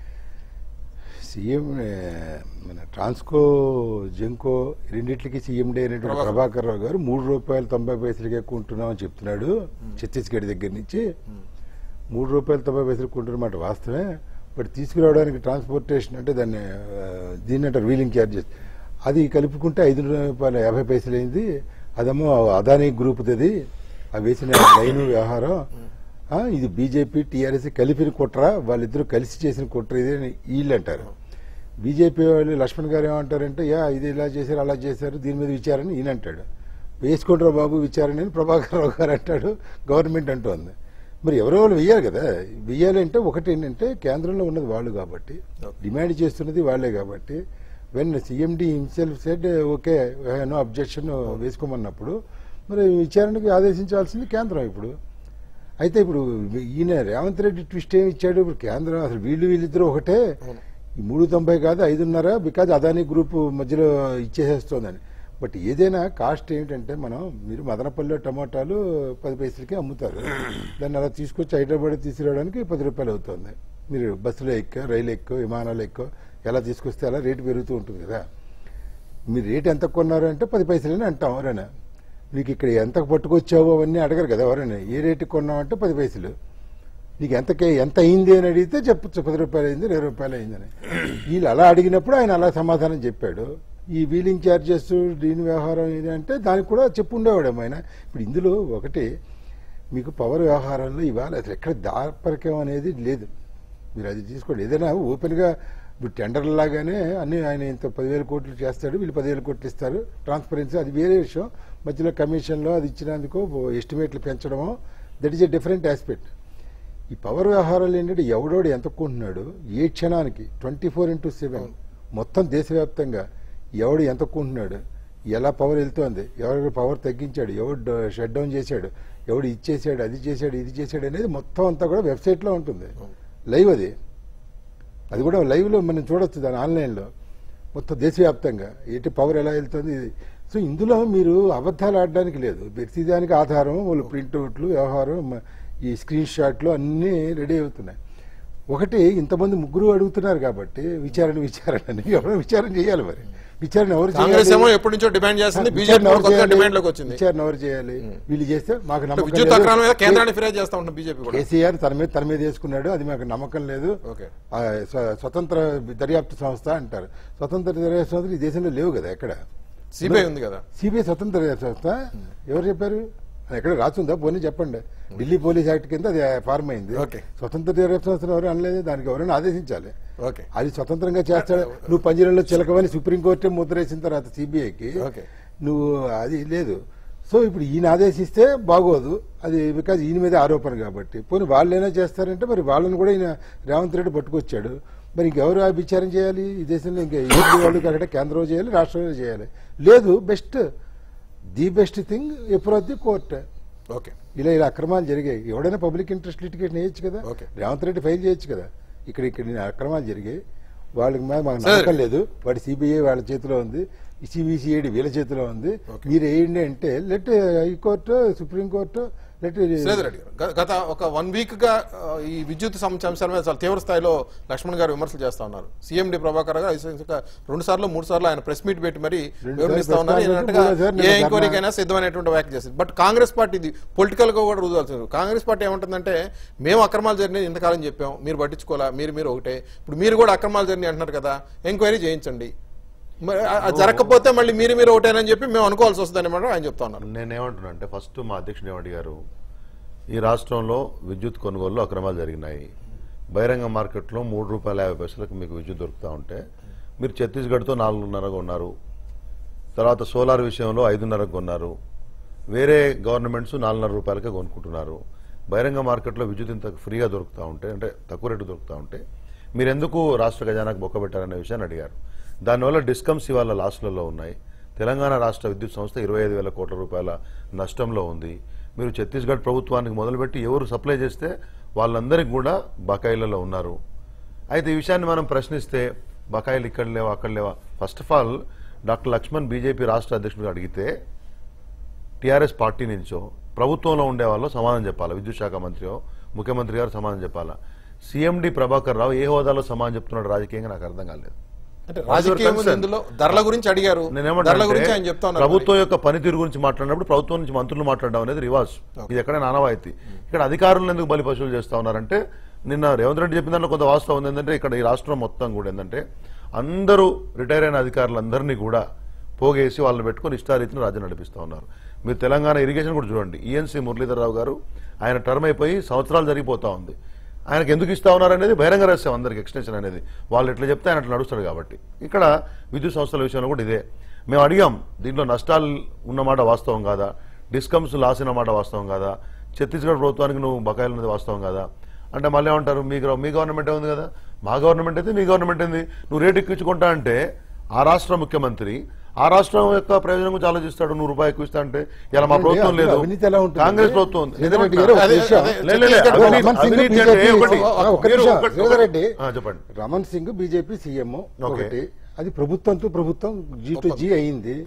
సీఎం ఏ, మన ట్రాన్స్కో జెంకో రెండిట్లకి సీఎం డే అయినటువంటి ప్రభాకర్ రావు గారు మూడు రూపాయలు తొంభై పైసలకి ఎక్కువ ఉంటున్నామని చెప్తున్నాడు ఛత్తీస్గఢ్ దగ్గర నుంచి మూడు రూపాయలు తొంభై పైసలు కొంటున్నమాట వాస్తవమే బట్ తీసుకురావడానికి ట్రాన్స్పోర్టేషన్ అంటే దాన్ని ఆ, దీన్ని అంటారు వీలింగ్ ఛార్జెస్ అది కలుపుకుంటే ఐదు రూపాయల యాభై పైసలు అయింది అదేమో అదానీ గ్రూప్ది ఆ వేసిన లైన్ వ్యవహారం ఆ, ఇది బీజేపీ టీఆర్ఎస్ కలిపిన కుట్ర వాళ్ళిద్దరూ కలిసి చేసిన కుట్ర ఇది అని వీళ్ళు అంటారు బీజేపీ వాళ్ళు లక్ష్మణ్ గారు ఏమంటారంటే యా ఇది ఇలా చేశారు అలా చేశారు దీని మీద విచారణ ఈయన అంటాడు వేసుకుంటారా బాబు విచారణ అని ప్రభాకర్ రావు గారు అంటాడు గవర్నమెంట్ అంటోంది మరి ఎవరో వాళ్ళు వెయ్యాలి కదా వెయ్యాలంటే ఒకటి ఏంటంటే కేంద్రంలో ఉన్నది వాళ్ళు కాబట్టి డిమాండ్ చేస్తున్నది వాళ్ళే కాబట్టి when CMD himself said okay no objection వేసుకోమన్నప్పుడు మరి విచారణకి ఆదేశించాల్సింది కేంద్రం ఇప్పుడు అయితే ఇప్పుడు ఈయన రేవంత్ రెడ్డి ట్విస్ట్ ఏమి ఇచ్చాడు ఇప్పుడు కేంద్రం అసలు వీళ్ళు వీళ్ళిద్దరూ ఒకటే ఈ మూడు తొంభై కాదు ఐదున్నర బికాజ్ అదానీ గ్రూప్ మధ్యలో ఇచ్చేసేస్తోందని బట్ ఏదైనా కాస్ట్ ఏమిటంటే మనం మీరు మదనపల్లిలో టమాటాలు పది పైసలకి అమ్ముతారు దాన్ని అలా తీసుకొచ్చి హైదరాబాద్ తీసుకురావడానికి పది రూపాయలు అవుతుంది మీరు బస్సులో ఎక్కో రైలు ఎక్కో విమానాలు ఎక్కో ఎలా తీసుకొస్తే అలా రేటు పెరుగుతూ ఉంటుంది కదా మీరు రేట్ ఎంత కొన్నారు అంటే పది పైసలని అంటాం ఎవరైనా మీకు ఇక్కడ ఎంత పట్టుకొచ్చావో అవన్నీ అడగరు కదా ఎవరైనా ఏ రేటు కొన్నామంటే పది పైసలు నీకు ఎంత కే- ఎంత అయింది అని అడిగితే చెప్పచ్చు పది రూపాయలు అయింది ఇరవై రూపాయలు అయిందని వీళ్ళు అలా అడిగినప్పుడు ఆయన అలా సమాధానం చెప్పాడు ఈ వీలింగ్ ఛార్జెస్ దీని వ్యవహారం ఇది అంటే దానికి కూడా చెప్పు ఉండేవాడేమో ఆయన ఇప్పుడు ఇందులో ఒకటి మీకు పవర్ వ్యవహారంలో ఇవాళ అసలు ఎక్కడ దాపరికం అనేది లేదు మీరు అది తీసుకోండి ఏదైనా ఓపెన్గా ఇప్పుడు టెండర్ లాగానే అన్ని ఆయన ఇంత పదివేల కోట్లు చేస్తాడు వీళ్ళు పదివేల కోట్లు ఇస్తారు ట్రాన్స్పరెన్సీ అది వేరే విషయం మధ్యలో కమిషన్లో అది ఇచ్చినందుకు ఎస్టిమేట్లు పెంచడమో that is a different aspect ఈ పవర్ వ్యవహారాలు ఏంటంటే ఎవడోడు ఎంత కొంటున్నాడు ఏ క్షణానికి ట్వంటీ ఫోర్ ఇంటూ సెవెన్ మొత్తం దేశవ్యాప్తంగా ఎవడు ఎంత కొంటున్నాడు ఎలా పవర్ వెళ్తోంది ఎవరు పవర్ తగ్గించాడు ఎవడు షట్ డౌన్ చేశాడు ఎవడు ఇచ్చేసాడు అది చేశాడు ఇది చేశాడు అనేది మొత్తం అంతా కూడా వెబ్సైట్లో ఉంటుంది లైవ్ అది అది కూడా లైవ్లో మనం చూడొచ్చు దాని ఆన్లైన్లో మొత్తం దేశవ్యాప్తంగా ఏంటి పవర్ ఎలా వెళ్తుంది ఇది సో ఇందులో మీరు అబద్ధాలు ఆడడానికి లేదు ప్రతిదానికి ఆధారం వాళ్ళు ప్రింట్అవుట్లు వ్యవహారం మ- ఈ స్క్రీన్ షాట్లు అన్నీ రెడీ అవుతున్నాయి ఒకటి ఇంతమంది ముగ్గురు అడుగుతున్నారు కాబట్టి విచారణ విచారణ అని ఎవరు విచారణ చేయాలి మరి విచారణ ఎవరు కాంగ్రెస్ చేయాలి? ఏమో ఎప్పటి నుంచో డిమాండ్ చేస్తుంది విచారణ బీజేపీ ఎవరు కొత్త చేయాలి? డిమాండ్ లోకి వచ్చింది విచారణ ఎవరు చేయాలి వీళ్ళు చేస్తే మాకు నమ్మకం విద్యుత్ లేదు. అక్రమం మీద కేంద్రాన్ని ఫిర్యాదు చేస్తా ఉంటుంది బీజేపీ కూడా కేసీఆర్ తన మీద తన మీద వేసుకున్నాడు అది మాకు నమ్మకం లేదు ఓకే. ఆ, స్వ- స్వతంత్ర దర్యాప్తు సంస్థ అంటారు స్వతంత్ర దర్యాప్తు సంస్థలు ఈ దేశంలో లేవు కదా ఎక్కడ సిబిఐ ఉంది కదా సిబిఐ స్వతంత్ర దర్యాప్తు సంస్థ ఎవరు చెప్పారు అది ఎక్కడ రాసుందా పోనీ చెప్పండి ఢిల్లీ పోలీస్ యాక్ట్ కింద అది ఫార్మ్ అయింది ఓకే. స్వతంత్ర దర్యాప్తు సంస్థను ఎవరు అనలేదు దానికి ఎవరైనా ఆదేశించాలి ఓకే అది స్వతంత్రంగా చేస్తాడు నువ్వు పంజరంలో చిలకవని సుప్రీంకోర్టే ముద్రేసిన తర్వాత సిబిఐకి ఓకే. నువ్వు అది లేదు సో ఇప్పుడు ఈయన ఆదేశిస్తే బాగోదు అది బికాజ్ ఈయన మీద ఆరోపణ కాబట్టి పోనీ వాళ్ళైనా చేస్తారంటే మరి వాళ్ళని కూడా ఈయన రేవంత్ రెడ్డి పట్టుకొచ్చాడు మరి ఇంకెవరు ఆ విచారం చేయాలి ఈ దేశంలో ఇంకా ఏపీ వాళ్ళు అక్కడ కేంద్రం చేయాలి రాష్ట్రంలో చేయాలి లేదు బెస్ట్ ది బెస్ట్ థింగ్ ఎప్పుడు ది కోర్ట్ ఓకే ఇలా ఇలా అక్రమాలు జరిగాయి ఎవడైనా పబ్లిక్ ఇంట్రెస్ట్ లిటిగేషన్ వేయచ్చు కదా ఓకే. రేవంత్ రెడ్డి ఫైల్ చేయొచ్చు కదా ఇక్కడ ఇక్కడ ఇన్ని అక్రమాలు జరిగాయి వాళ్ళకి మీద మాకు సరే. నమ్మకం లేదు వాడి సిబిఐ వాళ్ళ చేతిలో ఉంది సిబిసిఐడి వీళ్ళ చేతిలో ఉంది ఓకే. మీరు వేయండి అంటే let high court supreme court let Sridhar Reddy గారు గ- గత ఒక వన్ వీక్ గా ఆ, ఈ విద్యుత్ సంబంధించిన అంశాల మీద చాలా తీవ్ర స్థాయిలో లక్ష్మణ్ గారు విమర్శలు చేస్తా ఉన్నారు సీఎండి ప్రభాకర్ గారు ఐసీసీ రెండు సార్లు మూడు సార్లు ఆయన ప్రెస్ మీట్ పెట్టి మరి రెండు వివరణిస్తా సార్లు ఉన్నారు press conference, ఏంటంటే మూడో సారి ఏ నిన్న ఎంక్వైరీకైనా సిద్ధమైనటువంటి వ్యాఖ్య చేసింది బట్ కాంగ్రెస్ పార్టీ ఇది పొలిటికల్ గా కూడా రుజువుతుంది కాంగ్రెస్ పార్టీ ఏమంటుందంటే మేము అక్రమాలు జరిగినాయి ఇంతకాలం చెప్పాం మీరు పట్టించుకోవాలా మీరు మీరు ఒకటే ఇప్పుడు మీరు కూడా అక్రమాలు జరిగినాయి అంటున్నారు కదా ఎంక్వైరీ చేయించండి మరి ఆ- ఆ జరగకపోతే మళ్ళీ మీరు మీరు ఒకటేనని చెప్పి మేము అనుకోవాల్సి వస్తుంది అనమాట ఆయన చెప్తా ఉన్నారు నేనేమంటున్నా అంటే ఫస్ట్ మా అధ్యక్షుడు ఏమడిగారు ఈ రాష్ట్రంలో విద్యుత్ కొనుగోలులో అక్రమాలు జరిగినాయి బహిరంగ మార్కెట్లో మూడు రూపాయల యాభై పైసలకు మీకు విద్యుత్ దొరుకుతూ ఉంటే మీరు ఛత్తీస్గఢ్తో నాలుగున్నరగా ఉన్నారు తర్వాత సోలార్ విషయంలో ఐదున్నరకు కొన్నారు వేరే గవర్నమెంట్స్ నాలుగున్నర రూపాయలకే కొనుక్కుంటున్నారు బహిరంగ మార్కెట్లో విద్యుత్ ఇంత ఫ్రీగా దొరుకుతూ ఉంటే అంటే తక్కువ రేటు దొరుకుతూ ఉంటే మీరు ఎందుకు రాష్ట్ర ఖజానాకు బొక్క పెట్టారనే విషయాన్ని అడిగారు దానివల్ల డిస్కమ్స్ ఇవాళ లాస్లలో ఉన్నాయి తెలంగాణ రాష్ట్ర విద్యుత్ సంస్థ ఇరవై ఐదు వేల కోట్ల రూపాయల నష్టంలో ఉంది మీరు ఛత్తీస్గఢ్ ప్రభుత్వానికి మొదలుపెట్టి ఎవరు సప్లై చేస్తే వాళ్ళందరికీ కూడా బకాయిలలో ఉన్నారు అయితే ఈ విషయాన్ని మనం ప్రశ్నిస్తే బకాయిలు ఇక్కడ లేవా అక్కడ లేవా first of all doctor Laxman BJP రాష్ట్ర అధ్యక్షుడిగా అడిగితే టీఆర్ఎస్ పార్టీ నుంచో ప్రభుత్వంలో ఉండే వాళ్ళు సమాధానం చెప్పాలి విద్యుత్ శాఖ మంత్రియో ముఖ్యమంత్రి గారు సమాధానం చెప్పాలా సీఎండి ప్రభాకర్ రావు ఏ హోదాలో సమాధానం చెప్తున్నాడు రాజకీయంగా నాకు అర్థం కాలేదు అంటే What's your రాజకీయం concern? ఇందులో ధరల గురించి అడిగారు ధరల గురించి ఆయన చెప్తా ఉన్నారు ప్రభుత్వం యొక్క పనితీరు గురించి మాట్లాడినప్పుడు ప్రభుత్వం నుంచి మంత్రులు మాట్లాడడం అనేది రివాజ్ ఇది ఎక్కడైనా ఆనవాయితీ ఇక్కడ అధికారులను ఎందుకు బలి పశువులు చేస్తా ఉన్నారంటే నిన్న రేవంత్ రెడ్డి చెప్పిన దాంట్లో కొంత వాస్తవం ఉంది ఏంటంటే ఇక్కడ ఈ రాష్ట్రం మొత్తం కూడా ఏంటంటే అందరూ రిటైర్ అయిన అధికారులందరినీ కూడా పోగేసి వాళ్ళని పెట్టుకొని ఇష్టారీతిని రాజ్యం నడిపిస్తా ఉన్నారు మీరు తెలంగాణ ఇరిగేషన్ కూడా చూడండి ఈఎన్సీ మురళీధరరావు గారు ఆయన టర్మ్ అయిపోయి సంవత్సరాలు జరిగిపోతా ఉంది ఆయనకు ఎందుకు ఇస్తా ఉన్నారు అనేది బహిరంగ రహస్యం అందరికి ఎక్స్టెన్షన్ అనేది వాళ్ళు ఎట్లా చెప్తే ఆయన అట్లా నడుస్తాడు కాబట్టి ఇక్కడ విద్యుత్ సంస్థల విషయంలో కూడా ఇదే మేము అడిగాం దీంట్లో నష్టాలు ఉన్నమాట వాస్తవం కాదా డిస్కమ్స్ లాస్ మాట వాస్తవం కాదా ఛత్తీస్గఢ్ ప్రభుత్వానికి నువ్వు బకాయిలు ఉన్నది వాస్తవం కాదా అంటే మళ్ళీ ఏమంటారు మీ గవ- మీ గవర్నమెంట్ ఉంది కదా మా గవర్నమెంట్ అయితే మీ గవర్నమెంట్ ఏంది నువ్వు రేటు ఎక్కించుకుంటా అంటే ఆ రాష్ట్ర ముఖ్యమంత్రి ఆ రాష్ట్రం యొక్క ప్రయోజనం గురించి ఆలోచిస్తాడు నువ్వు రూపాయి ఎక్కువ ఇస్తా అంటే ఇలా మా అదే, ప్రభుత్వం అందులో లేదు అవినీతి ఎలా ఉంటుంది? కాంగ్రెస్ ప్రభుత్వం ఉంది. శ్రీధర్ రెడ్డి గారు ఒక అదే- నిమిషం. అదే లే, లే, లే, ఛత్తీస్గఢ్ అవినీతి- రమణ్ సింగ్ అవినీతి అంటే బీజేపీ ఒకటి. ఆ, ఒక్క మీరు నిమిషం. ఒకటి- శ్రీధర్ రెడ్డి ఆ, చెప్పండి Raman Singh BJP CM okay. ఒకటి అది ప్రభుత్వంతో ప్రభుత్వం జీ టు జీ అయింది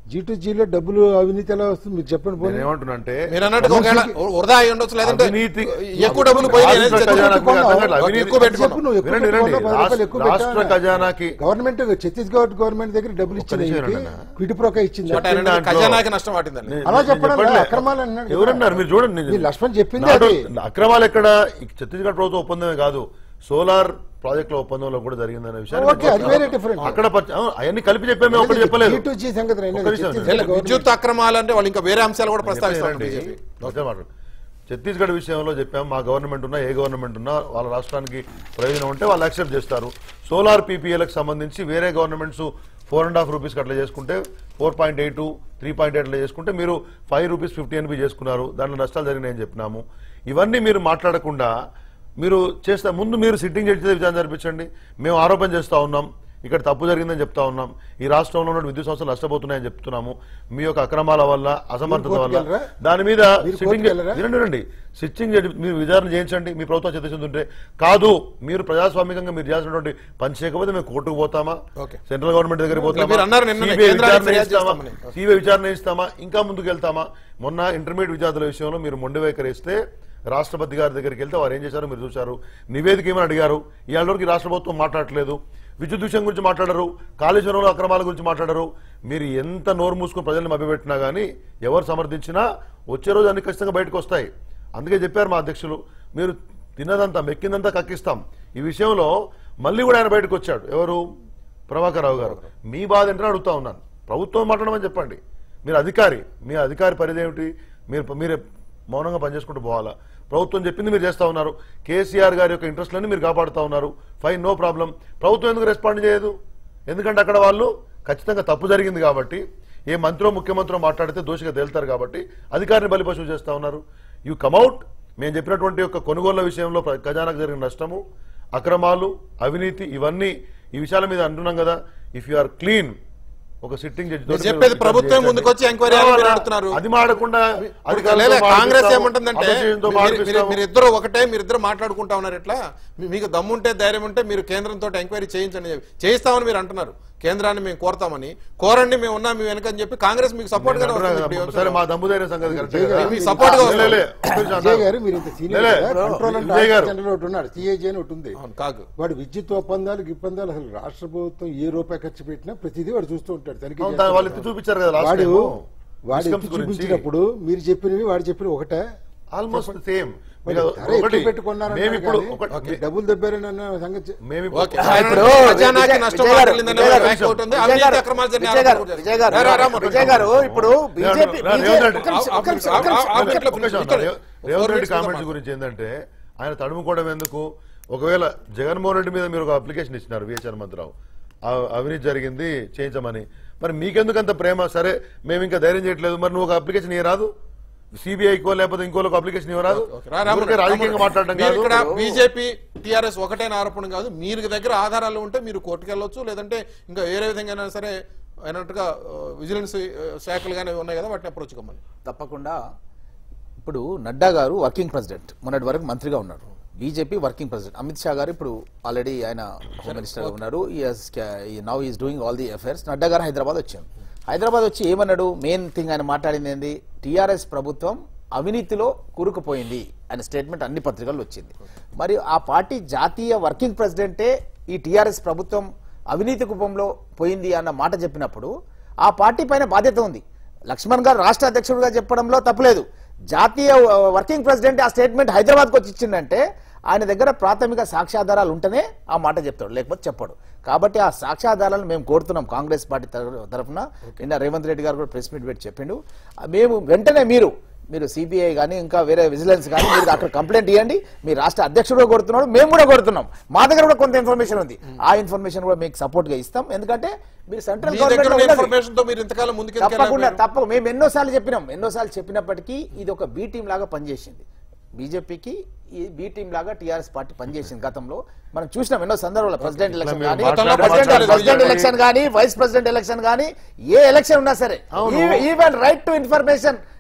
జీ టు జీలో డబ్బులు అవినీతి ఎలా వస్తుంది మీరు చెప్పండి పోనీ. నేను ఏమంటున్నా అంటే మీరు అన్నట్టుగా ఒకవేళ వృధా అయి ఉండొచ్చు లేదంటే అవినీతి ఎక్కువ డబ్బులు పోయి రాష్ట్ర ఖజానాకు మీకు అర్థం కావట్లేదు. ఓకే, అవినీతి ఎక్కువ పెట్టుకున్నాం. చెప్పు నువ్వు ఎక్కువ వినండి, పెట్టుకున్నావు, వినండి. పది రూపాయలు ఎక్కువ రాష్ట్ర పెట్టావా? ఖజానాకి గవర్నమెంట్ ఛత్తీస్గఢ్ గవర్నమెంట్ దగ్గర డబ్బులు ఇచ్చిన నిమిషం ఈయనకి వినండి అన్న. క్విటిప్రోకా ఇచ్చింది బట్ ఆయన దాంట్లో- ఖజానాకి నష్టం వాటిందండి నేను- అలా నేను చెప్పడం చెప్పట్లే. అక్రమాలు అన్నాడు కదా. ఎవరన్నారు మీరు చూడండి నేను- మీరు లక్ష్మణ్ చెప్పింది నాటు- అది. అక్రమాలు ఎక్కడ ఈ ఛత్తీస్గఢ్ ప్రభుత్వ ఒప్పందమే కాదు సోలార్ ప్రాజెక్టుల ఒప్పందంలో కూడా జరిగిందనే విషయాన్ని ఓకే, అది వేరే different. అక్కడ పచ్చ- అవును, అవన్నీ కలిపి చెప్పాము మేము ఒకటి చెప్పలేదు జీ టు జీ సంగతి నేను ఒక్క నిమిషం. ఛత్తీస్గఢ్ లేదు, గవర్నమెంట్ విద్యుత్ అక్రమాలు అంటే వాళ్ళు ఇంకా వేరే అంశాలు కూడా ప్రస్తావిస్తారు చెప్పండి. బీజేపీ ఒకటే మాట. ఛత్తీస్గఢ్ విషయంలో చెప్పాం మా గవర్నమెంట్ ఉన్నా ఏ గవర్నమెంట్ ఉన్నా వాళ్ళ రాష్ట్రానికి ప్రయోజనం ఉంటే వాళ్ళు యాక్సెప్ట్ చేస్తారు సోలార్ పీపీఎల్కి సంబంధించి వేరే గవర్నమెంట్స్ ఫోర్ అండ్ హాఫ్ రూపీస్కి అట్లా చేసుకుంటే four point eight three point eight అట్లా చేసుకుంటే మీరు ఫైవ్ రూపీస్ ఫిఫ్టీ ఎన్బి చేసుకున్నారు దాంట్లో నష్టాలు జరిగినాయని చెప్పినాము ఇవన్నీ మీరు మాట్లాడకుండా మీరు చేస్తా ముందు మీరు సిట్టింగ్ జడ్జి విచారణ జరిపించండి మేము ఆరోపణ చేస్తా ఉన్నాం ఇక్కడ తప్పు జరిగిందని చెప్తా ఉన్నాం ఈ రాష్ట్రంలో ఉన్న విద్యుత్ సంస్థలు నష్టపోతున్నాయని చెప్తున్నాము మీ యొక్క అక్రమాల వల్ల అసమర్థత మీరు వల్ల కోర్టుకు వెళ్ళరా? దాని మీద మీరు సిట్టింగ్ కోర్టుకు వెళ్ళరా? వినండి వినండి సిట్టింగ్ జడ్జి మీరు విచారణ చేయించండి మీ ప్రభుత్వం చిత్తశుద్ధి కాదు మీరు ప్రజాస్వామికంగా మీరు చేయాల్సినటువంటి పని చేయకపోతే మేము కోర్టుకు పోతామా ఓకే. సెంట్రల్ గవర్నమెంట్ దగ్గర పోతామా మీరు అన్నారు నిన్ననే CBI కేంద్రానికి విచారణ ఫిర్యాదు చేస్తామా చేస్తామని. సిబిఐ విచారణ ఇస్తామా ఇంకా ముందుకు వెళ్తామా మొన్న ఇంటర్మీడియట్ విద్యార్థుల విషయంలో మీరు మొండి వైఖరి ఇస్తే రాష్ట్రపతి గారి దగ్గరికి వెళ్తే వారు ఏం చేశారో మీరు చూశారు నివేదిక ఏమని అడిగారు ఇవాళ వరకు ఈ రాష్ట్ర ప్రభుత్వం మాట్లాడట్లేదు విద్యుత్ విషయం గురించి మాట్లాడరు కాళేశ్వరంలో అక్రమాల గురించి మాట్లాడరు మీరు ఎంత నోరు మూసుకుని ప్రజల్ని మభ్యపెట్టినా కానీ ఎవరు సమర్థించినా వచ్చే రోజు అన్ని ఖచ్చితంగా బయటకు వస్తాయి అందుకే చెప్పారు మా అధ్యక్షులు మీరు తిన్నదంతా మెక్కిందంతా కక్కిస్తాం ఈ విషయంలో మళ్ళీ కూడా ఆయన బయటకు వచ్చాడు ఎవరు ప్రభాకర్ రావు గారు మీ బాధ ఏంటని అడుగుతా ఉన్నాను ప్రభుత్వం మాట్లాడమని చెప్పండి మీరు అధికారి మీ అధికారి పరిధి ఏమిటి మీరు మీరే మౌనంగా పనిచేసుకుంటూ పోవాలా ప్రభుత్వం చెప్పింది మీరు చేస్తా ఉన్నారు కేసీఆర్ గారి యొక్క ఇంట్రెస్ట్లన్నీ మీరు కాపాడుతా ఉన్నారు ఫైన్ నో ప్రాబ్లం ప్రభుత్వం ఎందుకు రెస్పాండ్ చేయదు ఎందుకంటే అక్కడ వాళ్ళు ఖచ్చితంగా తప్పు జరిగింది కాబట్టి ఏ మంత్రో ముఖ్యమంత్రో మాట్లాడితే దోషిగా తేలుతారు కాబట్టి అధికారిని బలిపశువు చేస్తా ఉన్నారు యు కమౌట్ మేము చెప్పినటువంటి యొక్క కొనుగోళ్ల విషయంలో ప్ర- ఖజానాకు జరిగిన నష్టము అక్రమాలు అవినీతి ఇవన్నీ ఈ విషయాల మీద అంటున్నాం కదా ఇఫ్ యు ఆర్ క్లీన్ ఒక సిట్టింగ్ జడ్జి మీరు చెప్పేది ప్రభుత్వం ముందుకొచ్చి ఎంక్వైరీ అని మీరు అడుగుతున్నారు. అది మాడకుండా అధికారులతో లేదు, కాంగ్రెస్ మాడిపిస్తాము, ఏమంటుందంటే అపోజిషన్తో మీరు- మీరు- మాడిపిస్తాము. మీరు ఇద్దరు ఒకటే మీరు ఇద్దరు మాట్లాడుకుంటా ఉన్నారు ఎట్లా మీ- మీకు దమ్ముంటే ధైర్యం ఉంటే మీరు కేంద్రంతో ఎంక్వైరీ చేయించండి చెప్పి. చేయిస్తామని మీరు అంటున్నారు కేంద్రాన్ని మేము కోరతామని కోరండి మేము ఉన్నాం మేము వెనకని చెప్పి కాంగ్రెస్ మీకు సపోర్ట్ గానే వస్తుంది ఇప్పుడు ఈ సరే మా అంశంలో. దమ్ముదైన సంగతి కరెక్టే విజయ్ కదా. గారు, మీ support గా లే, లే, లే, ఒక్క నిమిషం విజయ్ అన్నా. గారు మీరు ఇంత సీనియర్ లే, కదా, లే. కంట్రోల్ అండ్ విజయ్ గారు. ఆడిటర్ జనరల్ ఒకటి ఉన్నాడు సిఏజీ అని ఒకటి ఉంది అవును కాదు వాడు విద్యుత్ ఒప్పందాలు గిప్పందాలు అసలు రాష్ట్ర ప్రభుత్వం ఏ రూపాయి ఖర్చు పెట్టినా ప్రతిదీ వాడు చూస్తూ ఉంటాడు తనిఖీ అవును, చేస్తూ వాళ్ళు ఎత్తి ఉంటాడు. చూపించారు కదా లాస్ట్ వాడు టైం వాడు డిస్కమ్స్ ఎత్తి గురించి చూపించినప్పుడు మీరు చెప్పినవి వాడు చెప్పినవి ఒకటే ఆల్మోస్ట్ సేమ్ మరి ధర ఎక్కువ పెట్టుకున్నారన్నారు మేము ఇప్పుడు కానీ ఒకటి డబ్బులు దెబ్బారని అన్న సంగతి చె- మేము ఓకే. ఇప్పుడు ఇప్పుడు ఖజానాకి విజయ్- నష్టం విజయ్ గారు, వాటిల్లిందనే విజయ్ గారు, బ్యాక్ అవుట్ ఉంది. విజయ్ అవినీతి గారు, అక్రమాలు జరిగిన విజయ్ గారు, ఆరోపణలు విజయ్ గారు, రా, రా, రా, రా, విజయ్ గారు ఇప్పుడు బీజేపీ రా, రేవంత్ రెడ్డి. ఆ- ఆ- ఒక్క నిమిషం, ఒక్క నిమిషం, ఆ- ఒక్క ఆ- నిమిషం. ఆ- ఒక్క నిమిషం అన్న. ఇక్కడ- Revanth Reddy for comments minutes గురించి ఏంటంటే ఆయన తడుముకోవడం ఎందుకు ఒకవేళ జగన్మోహన్ రెడ్డి మీద మీరు ఒక అప్లికేషన్ ఇచ్చినారు విఎస్ హనుమంతరావు ఆ- అవినీతి జరిగింది చేయించమని మరి మీకెందుకు అంత ప్రేమ సరే మేము ఇంకా ధైర్యం చేయట్లేదు మరి నువ్వు ఒక అప్లికేషన్ ఇవ్వరాదు సిబిఐకో లేకపోతే ఇంకోలకు అప్లికేషన్ ఇవ్వరాదు ఓకే, రా, రా, ఊరికే రా, రాజకీయంగా రా, మాట్లాడడం మీరు కాదు ఇక్కడ బీజేపీ టీఆర్ఎస్ ఒకటైన ఆరోపణ కాదు మీరు దగ్గర ఆధారాలు ఉంటే మీరు కోర్టుకు వెళ్ళొచ్చు లేదంటే ఇంకా వేరే విధంగా సరే అయినట్టుగా విజిలెన్స్ శాఖలు కానీ ఉన్నాయి కదా వాటిని అప్రోచ్ కమ్మని తప్పకుండా ఇప్పుడు నడ్డా గారు వర్కింగ్ ప్రెసిడెంట్ మొన్నటి వరకు మంత్రిగా ఉన్నారు BJP working president Amit Shah గారు ఇప్పుడు ఆల్రెడీ ఆయన హోమ్ మినిస్టర్ ఉన్నారు now is doing all the affairs Nadda గారు హైదరాబాద్ వచ్చారు హైదరాబాద్ వచ్చి ఏమన్నాడు మెయిన్ థింగ్ ఆయన మాట్లాడింది ఏంది టీఆర్ఎస్ ప్రభుత్వం అవినీతిలో కూరుకుపోయింది అనే స్టేట్మెంట్ అన్ని పత్రికల్లో వచ్చింది మరి ఆ పార్టీ జాతీయ వర్కింగ్ ప్రెసిడెంటే ఈ టీఆర్ఎస్ ప్రభుత్వం అవినీతి కుప్పంలో పోయింది అన్న మాట చెప్పినప్పుడు ఆ పార్టీ పైన బాధ్యత ఉంది లక్ష్మణ్ గారు రాష్ట్ర అధ్యక్షుడిగా చెప్పడంలో తప్పులేదు జాతీయ ఆ, వర్కింగ్ ప్రెసిడెంట్ ఆ స్టేట్మెంట్ హైదరాబాద్కి వచ్చి ఇచ్చిందంటే ఆయన దగ్గర ప్రాథమిక సాక్ష్యాధారాలు ఉంటేనే ఆ మాట చెప్తాడు లేకపోతే చెప్పాడు కాబట్టి ఆ సాక్ష్యాధారాలను మేము కోరుతున్నాం కాంగ్రెస్ పార్టీ తరఫు- తరఫున నిన్న రేవంత్ రెడ్డి గారు కూడా ప్రెస్ మీట్ పెట్టి చెప్పిండు ఆ, మేము వెంటనే మీరు మీరు సిబిఐ కానీ ఇంకా వేరే విజిలెన్స్ కానీ మీరు అక్కడ కంప్లైంట్ ఇవ్వండి మీ రాష్ట్ర అధ్యక్షుడు కూడా కొడుతున్నాడు మేము కూడా కొడుతున్నాం మా దగ్గర కూడా కొంత ఇన్ఫర్మేషన్ ఉంది ఆ ఇన్ఫర్మేషన్ కూడా మీకు సపోర్ట్ గా ఇస్తాం ఎందుకంటే మీరు సెంట్రల్ మీ దగ్గర ఉన్న గవర్నమెంట్ ఇన్ఫర్మేషన్ తో మీరు ఇంతకాలం ముందుకు తప్పకుండా తప్ప మేము ఎన్నోసార్లు చెప్పినాం ఎన్నోసార్లు చెప్పినప్పటికీ ఇది ఒక బి టీం లాగా పనిచేసింది బీజేపీకి ఈ బి టీం లాగా టీఆర్ఎస్ పార్టీ పనిచేసింది గతంలో మనం చూసినాం ఎన్నో సందర్భాల్లో ప్రెసిడెంట్ ఎలక్షన్ మీరు కానీ మాట్లాడే- ప్రెసిడెంట్ మాట్లాడే- ప్రెసిడెంట్ ఎలక్షన్ కానీ వైస్ ప్రెసిడెంట్ ఎలక్షన్ కానీ ఏ ఎలక్షన్ ఉన్నా సరే ఈవెన్ రైట్ టు ఇన్ఫర్మేషన్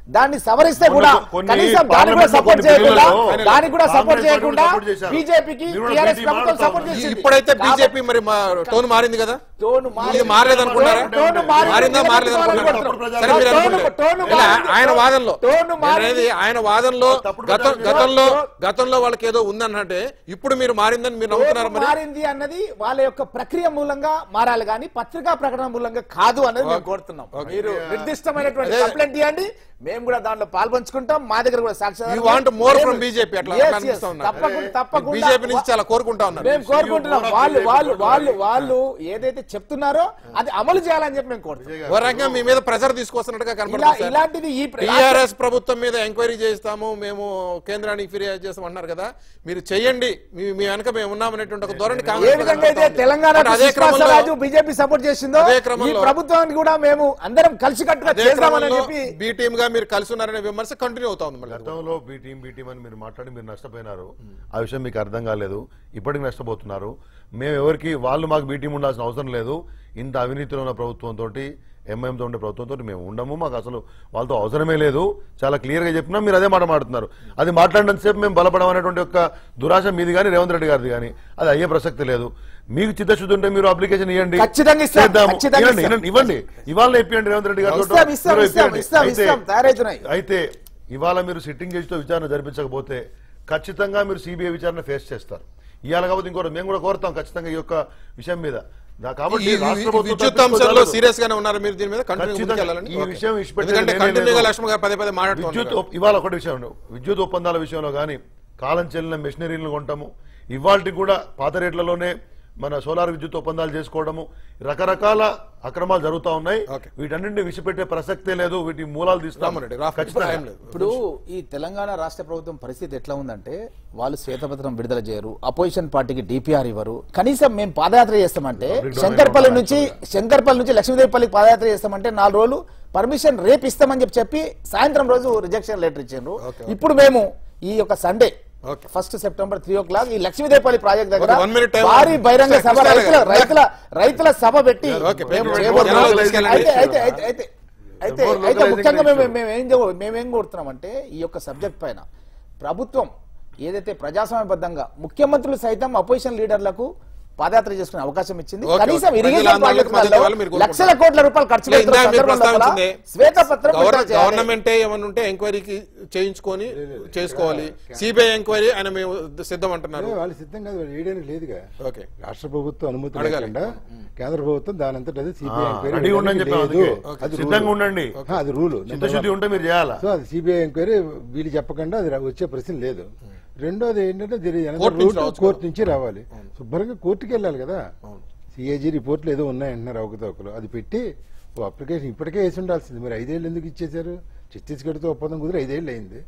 దాన్ని సవరిస్తే కొన్ని- కూడా కొన్ని కనీసం దానికి కూడా పార్లమెంట్లో సపోర్ట్ కొన్ని చేయకుండా బిల్లులలో దానికి కూడా సపోర్ట్ కాంగ్రెస్ చేయకుండా పార్టీ కూడా సపోర్ట్ బీజేపీకి చేశారు. టీఆర్ఎస్ మీరు ప్రభుత్వం మాట్లాడుతూ సపోర్ట్ ఉన్నారు. చేసింది ఇప్పుడైతే కాబట్టి బీజేపీ మరి మా టోన్ మారింది కదా టోన్ మారి- ఇది మారలేదనుకున్నారా టోన్ మారి- మారిందా మారలేదనుకున్నారా తప్పుడు సరే మీరు టోన్- అనుకోండి. టోన్ ఇలా మారింది. ఆయన వాదనలో టోన్ మారింది. నేననేది ఆయన వాదనలో తప్పుడు గతం ప్రచారం గతంలో టోన్- గతంలో వాళ్ళకి ఏదో ఉందనంటే ఇప్పుడు మీరు మారిందని మీరు నమ్ముతున్నారు ఓటు మరి మారింది అన్నది వాళ్ళ యొక్క ప్రక్రియ మూలంగా మారాలి కానీ పత్రికా ప్రకటన మూలంగా కాదు అన్నది మేము కోరుతున్నాం మీరు నిర్దిష్టమైనటువంటి అదే. కంప్లైంట్ ఇవ్వండి మేము కూడా దాంట్లో పాల్పంచుకుంటాం మా దగ్గర కూడా సాక్ష్యాధారాలు You want more మేము- from BJP అట్లా Yes, అట్లా yes. అనిపిస్తా ఉన్నారు. తప్పకుండా తప్పకుండా బీజేపీ నుంచి చాలా కోరుకుంటా ఉన్నారు మేము కోరుకుంటున్నాం కూడా వాళ్ళు BJP వాళ్ళు కూడా వాళ్ళు వాళ్ళు ఏదైతే చెప్తున్నారో అది అమలు చేయాలని చెప్పి మేము కోరుతున్నాం ఓ రకంగా మీ మీద ప్రెజర్ తీసుకొస్తున్నట్టుగా ఇలా కనపడుతుంది సార్. ఇలాంటిది ఈ ప్ర- టీఆర్ఎస్ ప్రభుత్వం మీద ఎంక్వైరీ చేస్తాము మేము కేంద్రానికి ఫిర్యాదు చేస్తాం అన్నారు కదా మీరు చెయ్యండి మీ మీ వెనక మేము ఉన్నామనేటువంటి ఒక ధోరణి ఏ కాంగ్రెస్ విధంగా అయితే కనపడుతోంది. తెలంగాణ బట్ అదే క్రమంలో రాజు బీజేపీ సపోర్ట్ చేసిందో అదే ఈ క్రమంలో- ప్రభుత్వానికి కూడా మేము అందరం కలిసికట్టుగా అదే చేద్దామని క్రమంలో చెప్పి బి టీమ్ గా మీరు కలిసి ఉన్నారనే విమర్శ కంటిన్యూ అవుతా ఉంది మళ్ళీ గతంలో బీ టీం బీ టీం అని మీరు మాట్లాడి మీరు నష్టపోయినారు ఆ విషయం మీకు అర్థం కాలేదు ఇప్పటికి నష్టపోతున్నారు మేము ఎవరికి వాళ్ళు మాకు బీ టీం ఉండాల్సిన అవసరం లేదు ఇంత అవినీతిలో ఉన్న ప్రభుత్వంతో ఎంఐఎంతో ఉండే ప్రభుత్వంతో మేము ఉండము మాకు అసలు వాళ్ళతో అవసరమే లేదు చాలా క్లియర్ గా చెప్పినా మీరు అదే మాట మాట్లాడుతున్నారు అది మాట్లాడినంతసేపు మేము బలపడం అనేటువంటి ఒక దురాశ మీది కానీ రేవంత్ రెడ్డి గారిది కానీ అది అయ్యే ప్రసక్తి లేదు మీకు చిత్తశుద్ధి ఉంటే మీరు అప్లికేషన్ ఇవ్వండి ఖచ్చితంగా ఇస్తాం, చేద్దాము. ఖచ్చితంగా ఇవ్వండి, ఇస్తాం. ఇవ్వండి, ఇవ్వండి ఇవాళ ఇప్పియండి రేవంత్ రెడ్డి గారు ఇస్తాం, ఇస్తాం, ఇస్తాం, ఇస్తాం, ఇస్తాం, తయారవుతున్నాయి. అయితే ఇవాళ మీరు సిట్టింగ్ జడ్జితో విచారణ జరిపించకపోతే ఖచ్చితంగా మీరు సిబిఐ విచారణ ఫేస్ చేస్తారు ఇవాళ కాబట్టి ఇంకోటి మేము కూడా కోరుతాం ఖచ్చితంగా ఈ యొక్క విషయం మీద దా- కాబట్టి ఈ- ఈ- రాష్ట్ర ఈ ప్రభుత్వం విద్యుత్ అంశంలో తప్పించుకోగలదు. సీరియస్ గానే ఉన్నారు మీరు దీని మీద కంటిన్యూ ఖచ్చితంగా ముందుకెళ్ళాలని ఈ ఓకే. విషయం ఇష్టపెట్టేది ఎందుకంటే నేనే కంటిన్యూగా లేదు. లక్ష్మణ్ గారు పదే పదే విద్యుత్ మాట్లాడుతున్నారు ఒప్- ఇవాళ ఒకటి విషయం విద్యుత్ ఒప్పందాల విషయంలో కానీ కాలం చెల్లిన మెషినరీలను కొంటాము ఇవాళకి కూడా పాత రేట్లలోనే మన సోలార్ విద్యుత్ ఒప్పందాలు చేసుకోవడము రకరకాల అక్రమాలు జరుగుతా ఉన్నాయి ఓకే. వీటన్నింటిని విసిపెట్టే ప్రసక్తే లేదు వీటి మూలాలు తీస్తాం రామరెడ్డి, రా- ఖచ్చితంగా టైం లేదు. ఇప్పుడు ఈ తెలంగాణ రాష్ట్ర ప్రభుత్వం పరిస్థితి ఎట్లా ఉందంటే వాళ్ళు శ్వేతపత్రం విడుదల చేయరు అపోజిషన్ పార్టీకి డిపిఆర్ ఇవ్వరు కనీసం మేము పాదయాత్ర చేస్తామంటే శంకర్పల్లి నుంచి శంకర్పల్లి నుంచి లక్ష్మీదేవిపల్లికి పాదయాత్ర చేస్తామంటే నాలుగు రోజులు పర్మిషన్ రేపు ఇస్తామని చెప్పి చెప్పి సాయంత్రం రోజు రిజెక్షన్ లెటర్ ఇచ్చిండ్రు ఇప్పుడు మేము ఈ యొక్క Sunday okay. First September three o'clock ఈ లక్ష్మీదేవిపల్లి ప్రాజెక్ట్ దగ్గర ఓకే, one minute time. భారీ బహిరంగ కృష్ణ సభ గారు. రైతుల రైతుల రైతుల సభ పెట్టి ఓకే, మేము పెట్టి చేయబోతున్నాం. జనాలకు తీసుకెళ్ళండి. అయితే అయితే అయితే అయితే అయితే More అయితే localizing ముఖ్యంగా మేము issue. మేము ఏం చెబు- మేమేం కోరుతున్నామంటే ఈ యొక్క సబ్జెక్ట్ పైన ప్రభుత్వం ఏదైతే ప్రజాస్వామ్యబద్ధంగా ముఖ్యమంత్రులు సైతం అపోజిషన్ లీడర్లకు పాదయాత్ర చేసుకునే అవకాశం ఇచ్చింది ఓకే, కనీసం ఓకే. ఇరిగేషన్ ప్రజల ఆందోళనకు మద్దతు ప్రాజెక్టులలో ఇవ్వాలని మీరు కోరుకుంటున్నారు. లక్షల కోట్ల రూపాయలు ఖర్చు ఇలా పెడుతున్న ఇందాక మీరు సందర్భంలో కూడా ప్రస్తావించింది శ్వేతపత్రం గవర్- విడుదల చేయాలి. గవర్నమెంటే ఏమన్నా ఉంటే ఎంక్వైరీకి చేయించుకొని చేసుకోవాలి సిబిఐ ఎంక్వైరీ ఆయన మేము సిద్ధం అంటున్నారు అదే వాళ్ళు సిద్ధం కాదు వాళ్ళు వేయడానికి లేదుగా ఓకే రాష్ట్ర ప్రభుత్వం అనుమతి అడగాలి. లేకుండా కేంద్ర ప్రభుత్వం దాని అంతటా అది సిబిఐ ఎంక్వైరీ రెడీగా ఉండని వేయడానికి చెప్పాను లేదు. అందుకే. అది సిద్ధంగా రూలు. ఉండండి ఆ, అది రూలు చిత్తశుద్ధి ఉంటే మీరు చేయాలా సో అది సిబిఐ ఎంక్వైరీ వీళ్ళు చెప్పకుండా అది రా- వచ్చే ప్రశ్న లేదు రెండోది ఏంటంటే దీని వెనక కోర్టు నుంచి రూట్ రావచ్చు కోర్టు నుంచి రావాలి శుభ్రంగా కోర్టుకి వెళ్ళాలి కదా సిఏజీ రిపోర్ట్లు ఏదో ఉన్నాయంటున్నారు అవకతవకలు అది పెట్టి ఓ అప్లికేషన్ ఇప్పటికే వేసి ఉండాల్సింది మరి ఐదేళ్ళు ఎందుకు ఇచ్చేశారు ఛత్తీస్గఢ్తో ఒప్పందం కుదిరి ఐదేళ్ళు అయింది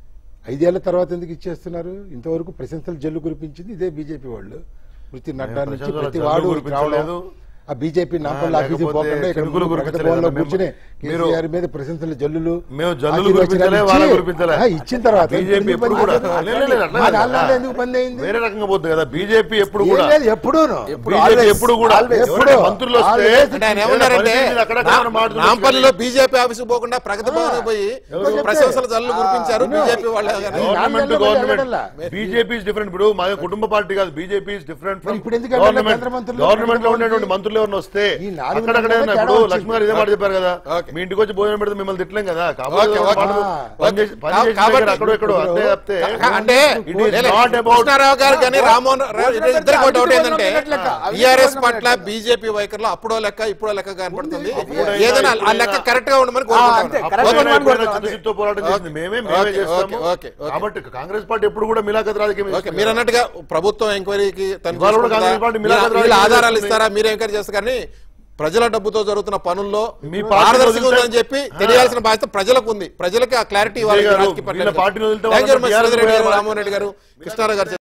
ఐదేళ్ల తర్వాత ఎందుకు ఇచ్చేస్తున్నారు ఇంతవరకు ప్రశంసలు జల్లు కురిపించింది ఇదే బీజేపీ వాళ్ళు ప్రతి నడ్డా నుంచి ప్రశంసల ప్రతి జల్లు వాడు కురిపించలేదు. రావడం ఆ బీజేపీ నాంపల్లి ఆ, ఆఫీసు లేకపోతే పోకుండా ఇక్కడ చినుకులు ప్రగతి కురిపించలేదు భవన్లో మేము- కూర్చుని మీరు- కేసీఆర్ మీద ప్రశంసల జల్లులు మేము జల్లులు ఆశీర్వచనాలు కురిపించలే ఇచ్చి, వాళ్ళ కురిపించలే ఆ, ఇచ్చిన తర్వాత బీజేపీ ఎందుకు ఎప్పుడు బంద్ కూడా చేశారు? లేదు, లేదు, అట్లా మా కాదు. నాన్నలు ఎందుకు బంద్ అయింది వేరే రకంగా పోతుంది కదా బీజేపీ ఎప్పుడు ఏం కూడా లేదు, ఎప్పుడూను బీజేపీ ఎప్పుడు కూడా always. ఎవరైనా ఎప్పుడు? మంత్రులు వస్తే always. అంటే ఆయన ఏమన్నారంటే పరిస్థితిని అక్కడక్కడ నా- మనం మాట్లాడుతున్నాం నాంపల్లిలో బీజేపీ ఆఫీస్ పోకుండా ప్రగతి భవన్ పోయి ఎవరు ప్రశంసలు జల్లు కురిపించారు ఆ, బీజేపీ వాళ్ళే కానీ. ఈ గవర్నమెంట్ నాలుగేళ్లలో గవర్నమెంట్ వెళ్ళడంలా. బీజేపీ ఇస్ డిఫరెంట్ ఇప్పుడు మా కుటుంబ పార్టీ కాదు బీజేపీ ఇస్ డిఫరెంట్ మరి ఇప్పుడు ఎందుకు వెళ్ళాలి గవర్నమెంట్ కేంద్ర మంత్రులు? గవర్నమెంట్ లో ఉండేటువంటి మంత్రులు ఎవరైనా వస్తే ఈ నాలుగు అక్కడక్కడ నెలల్లో ఇప్పుడు తేడా వచ్చింది. లక్ష్మణ్ గారు ఇదే మాట చెప్పారు కదా ఓకే. మీ ఇంటికి వచ్చి భోజనం పెడితే మిమ్మల్ని తిట్టలేం కదా ఓకే, కాబట్టి ఓకే. వాళ్ళు పని చేసి- పని చేసిన కాబట్టి- దగ్గర అక్కడో ఇక్కడో అంతే తప్పితే కా- అంటే it is లే- not about కృష్ణారావు గారు కానీ రామ్మోహన్ రావు భోజనం ఇద్దరికి ఒకటి పెడితే ఒకటి ఏంటంటే అవినీతి లెక్క, అవినీతి టీఆర్ఎస్ భోజనం పట్ల లెక్క. బీజేపీ వైఖరిలో అప్పుడో లెక్క ఇప్పుడో లెక్క కనపడుతుంది అప్పుడైనా, ఏదైనా ఆ లెక్క ఇప్పుడైనా. కరెక్ట్ గా ఉండమని అంతే, కోరుకుంటున్నాను correct అప్పుడైనా గా ఎప్పుడైనా అనుకుంటున్నాం. చిత్తశుద్ధితో పోరాటం చేసింది మేమే మేమే ఓకే, చేస్తాము ఓకే, ఓకే. కాబట్టి కాంగ్రెస్ పార్టీ ఎప్పుడు కూడా మిలాఖత్ రాజకీయం ఓకే మీరు అన్నట్టుగా ప్రభుత్వం ఎంక్వైరీకి తనిఖీ ఇవాళ కూడా చేసుకుంటుందా? కాంగ్రెస్ పార్టీ వీళ్ళ- మిలాఖత్ వీళ్ళ రాజకీయం ఆధారాలు చేస్తుంది. ఇస్తారా మీరు ఎంక్వైరీ చేస్తారు కానీ ప్రజల డబ్బుతో జరుగుతున్న పనుల్లో మీ పార్టీ పారదర్శకత వదిలితే- ఉందని చెప్పి తెలియాల్సిన బాధ్యత ప్రజలకు ఉంది ప్రజలకి ఆ క్లారిటీ ఇవ్వాలి విజయ్ గారు, రాజకీయ వీళ్ళ పార్టీని వదిలితే థ్యాంక్ యూ వెరీ మచ్ వాళ్ళకి సురేంద్ర రెడ్డి గారు TRS రామ్మోహన్ రెడ్డి గారు కృష్ణారావు గారు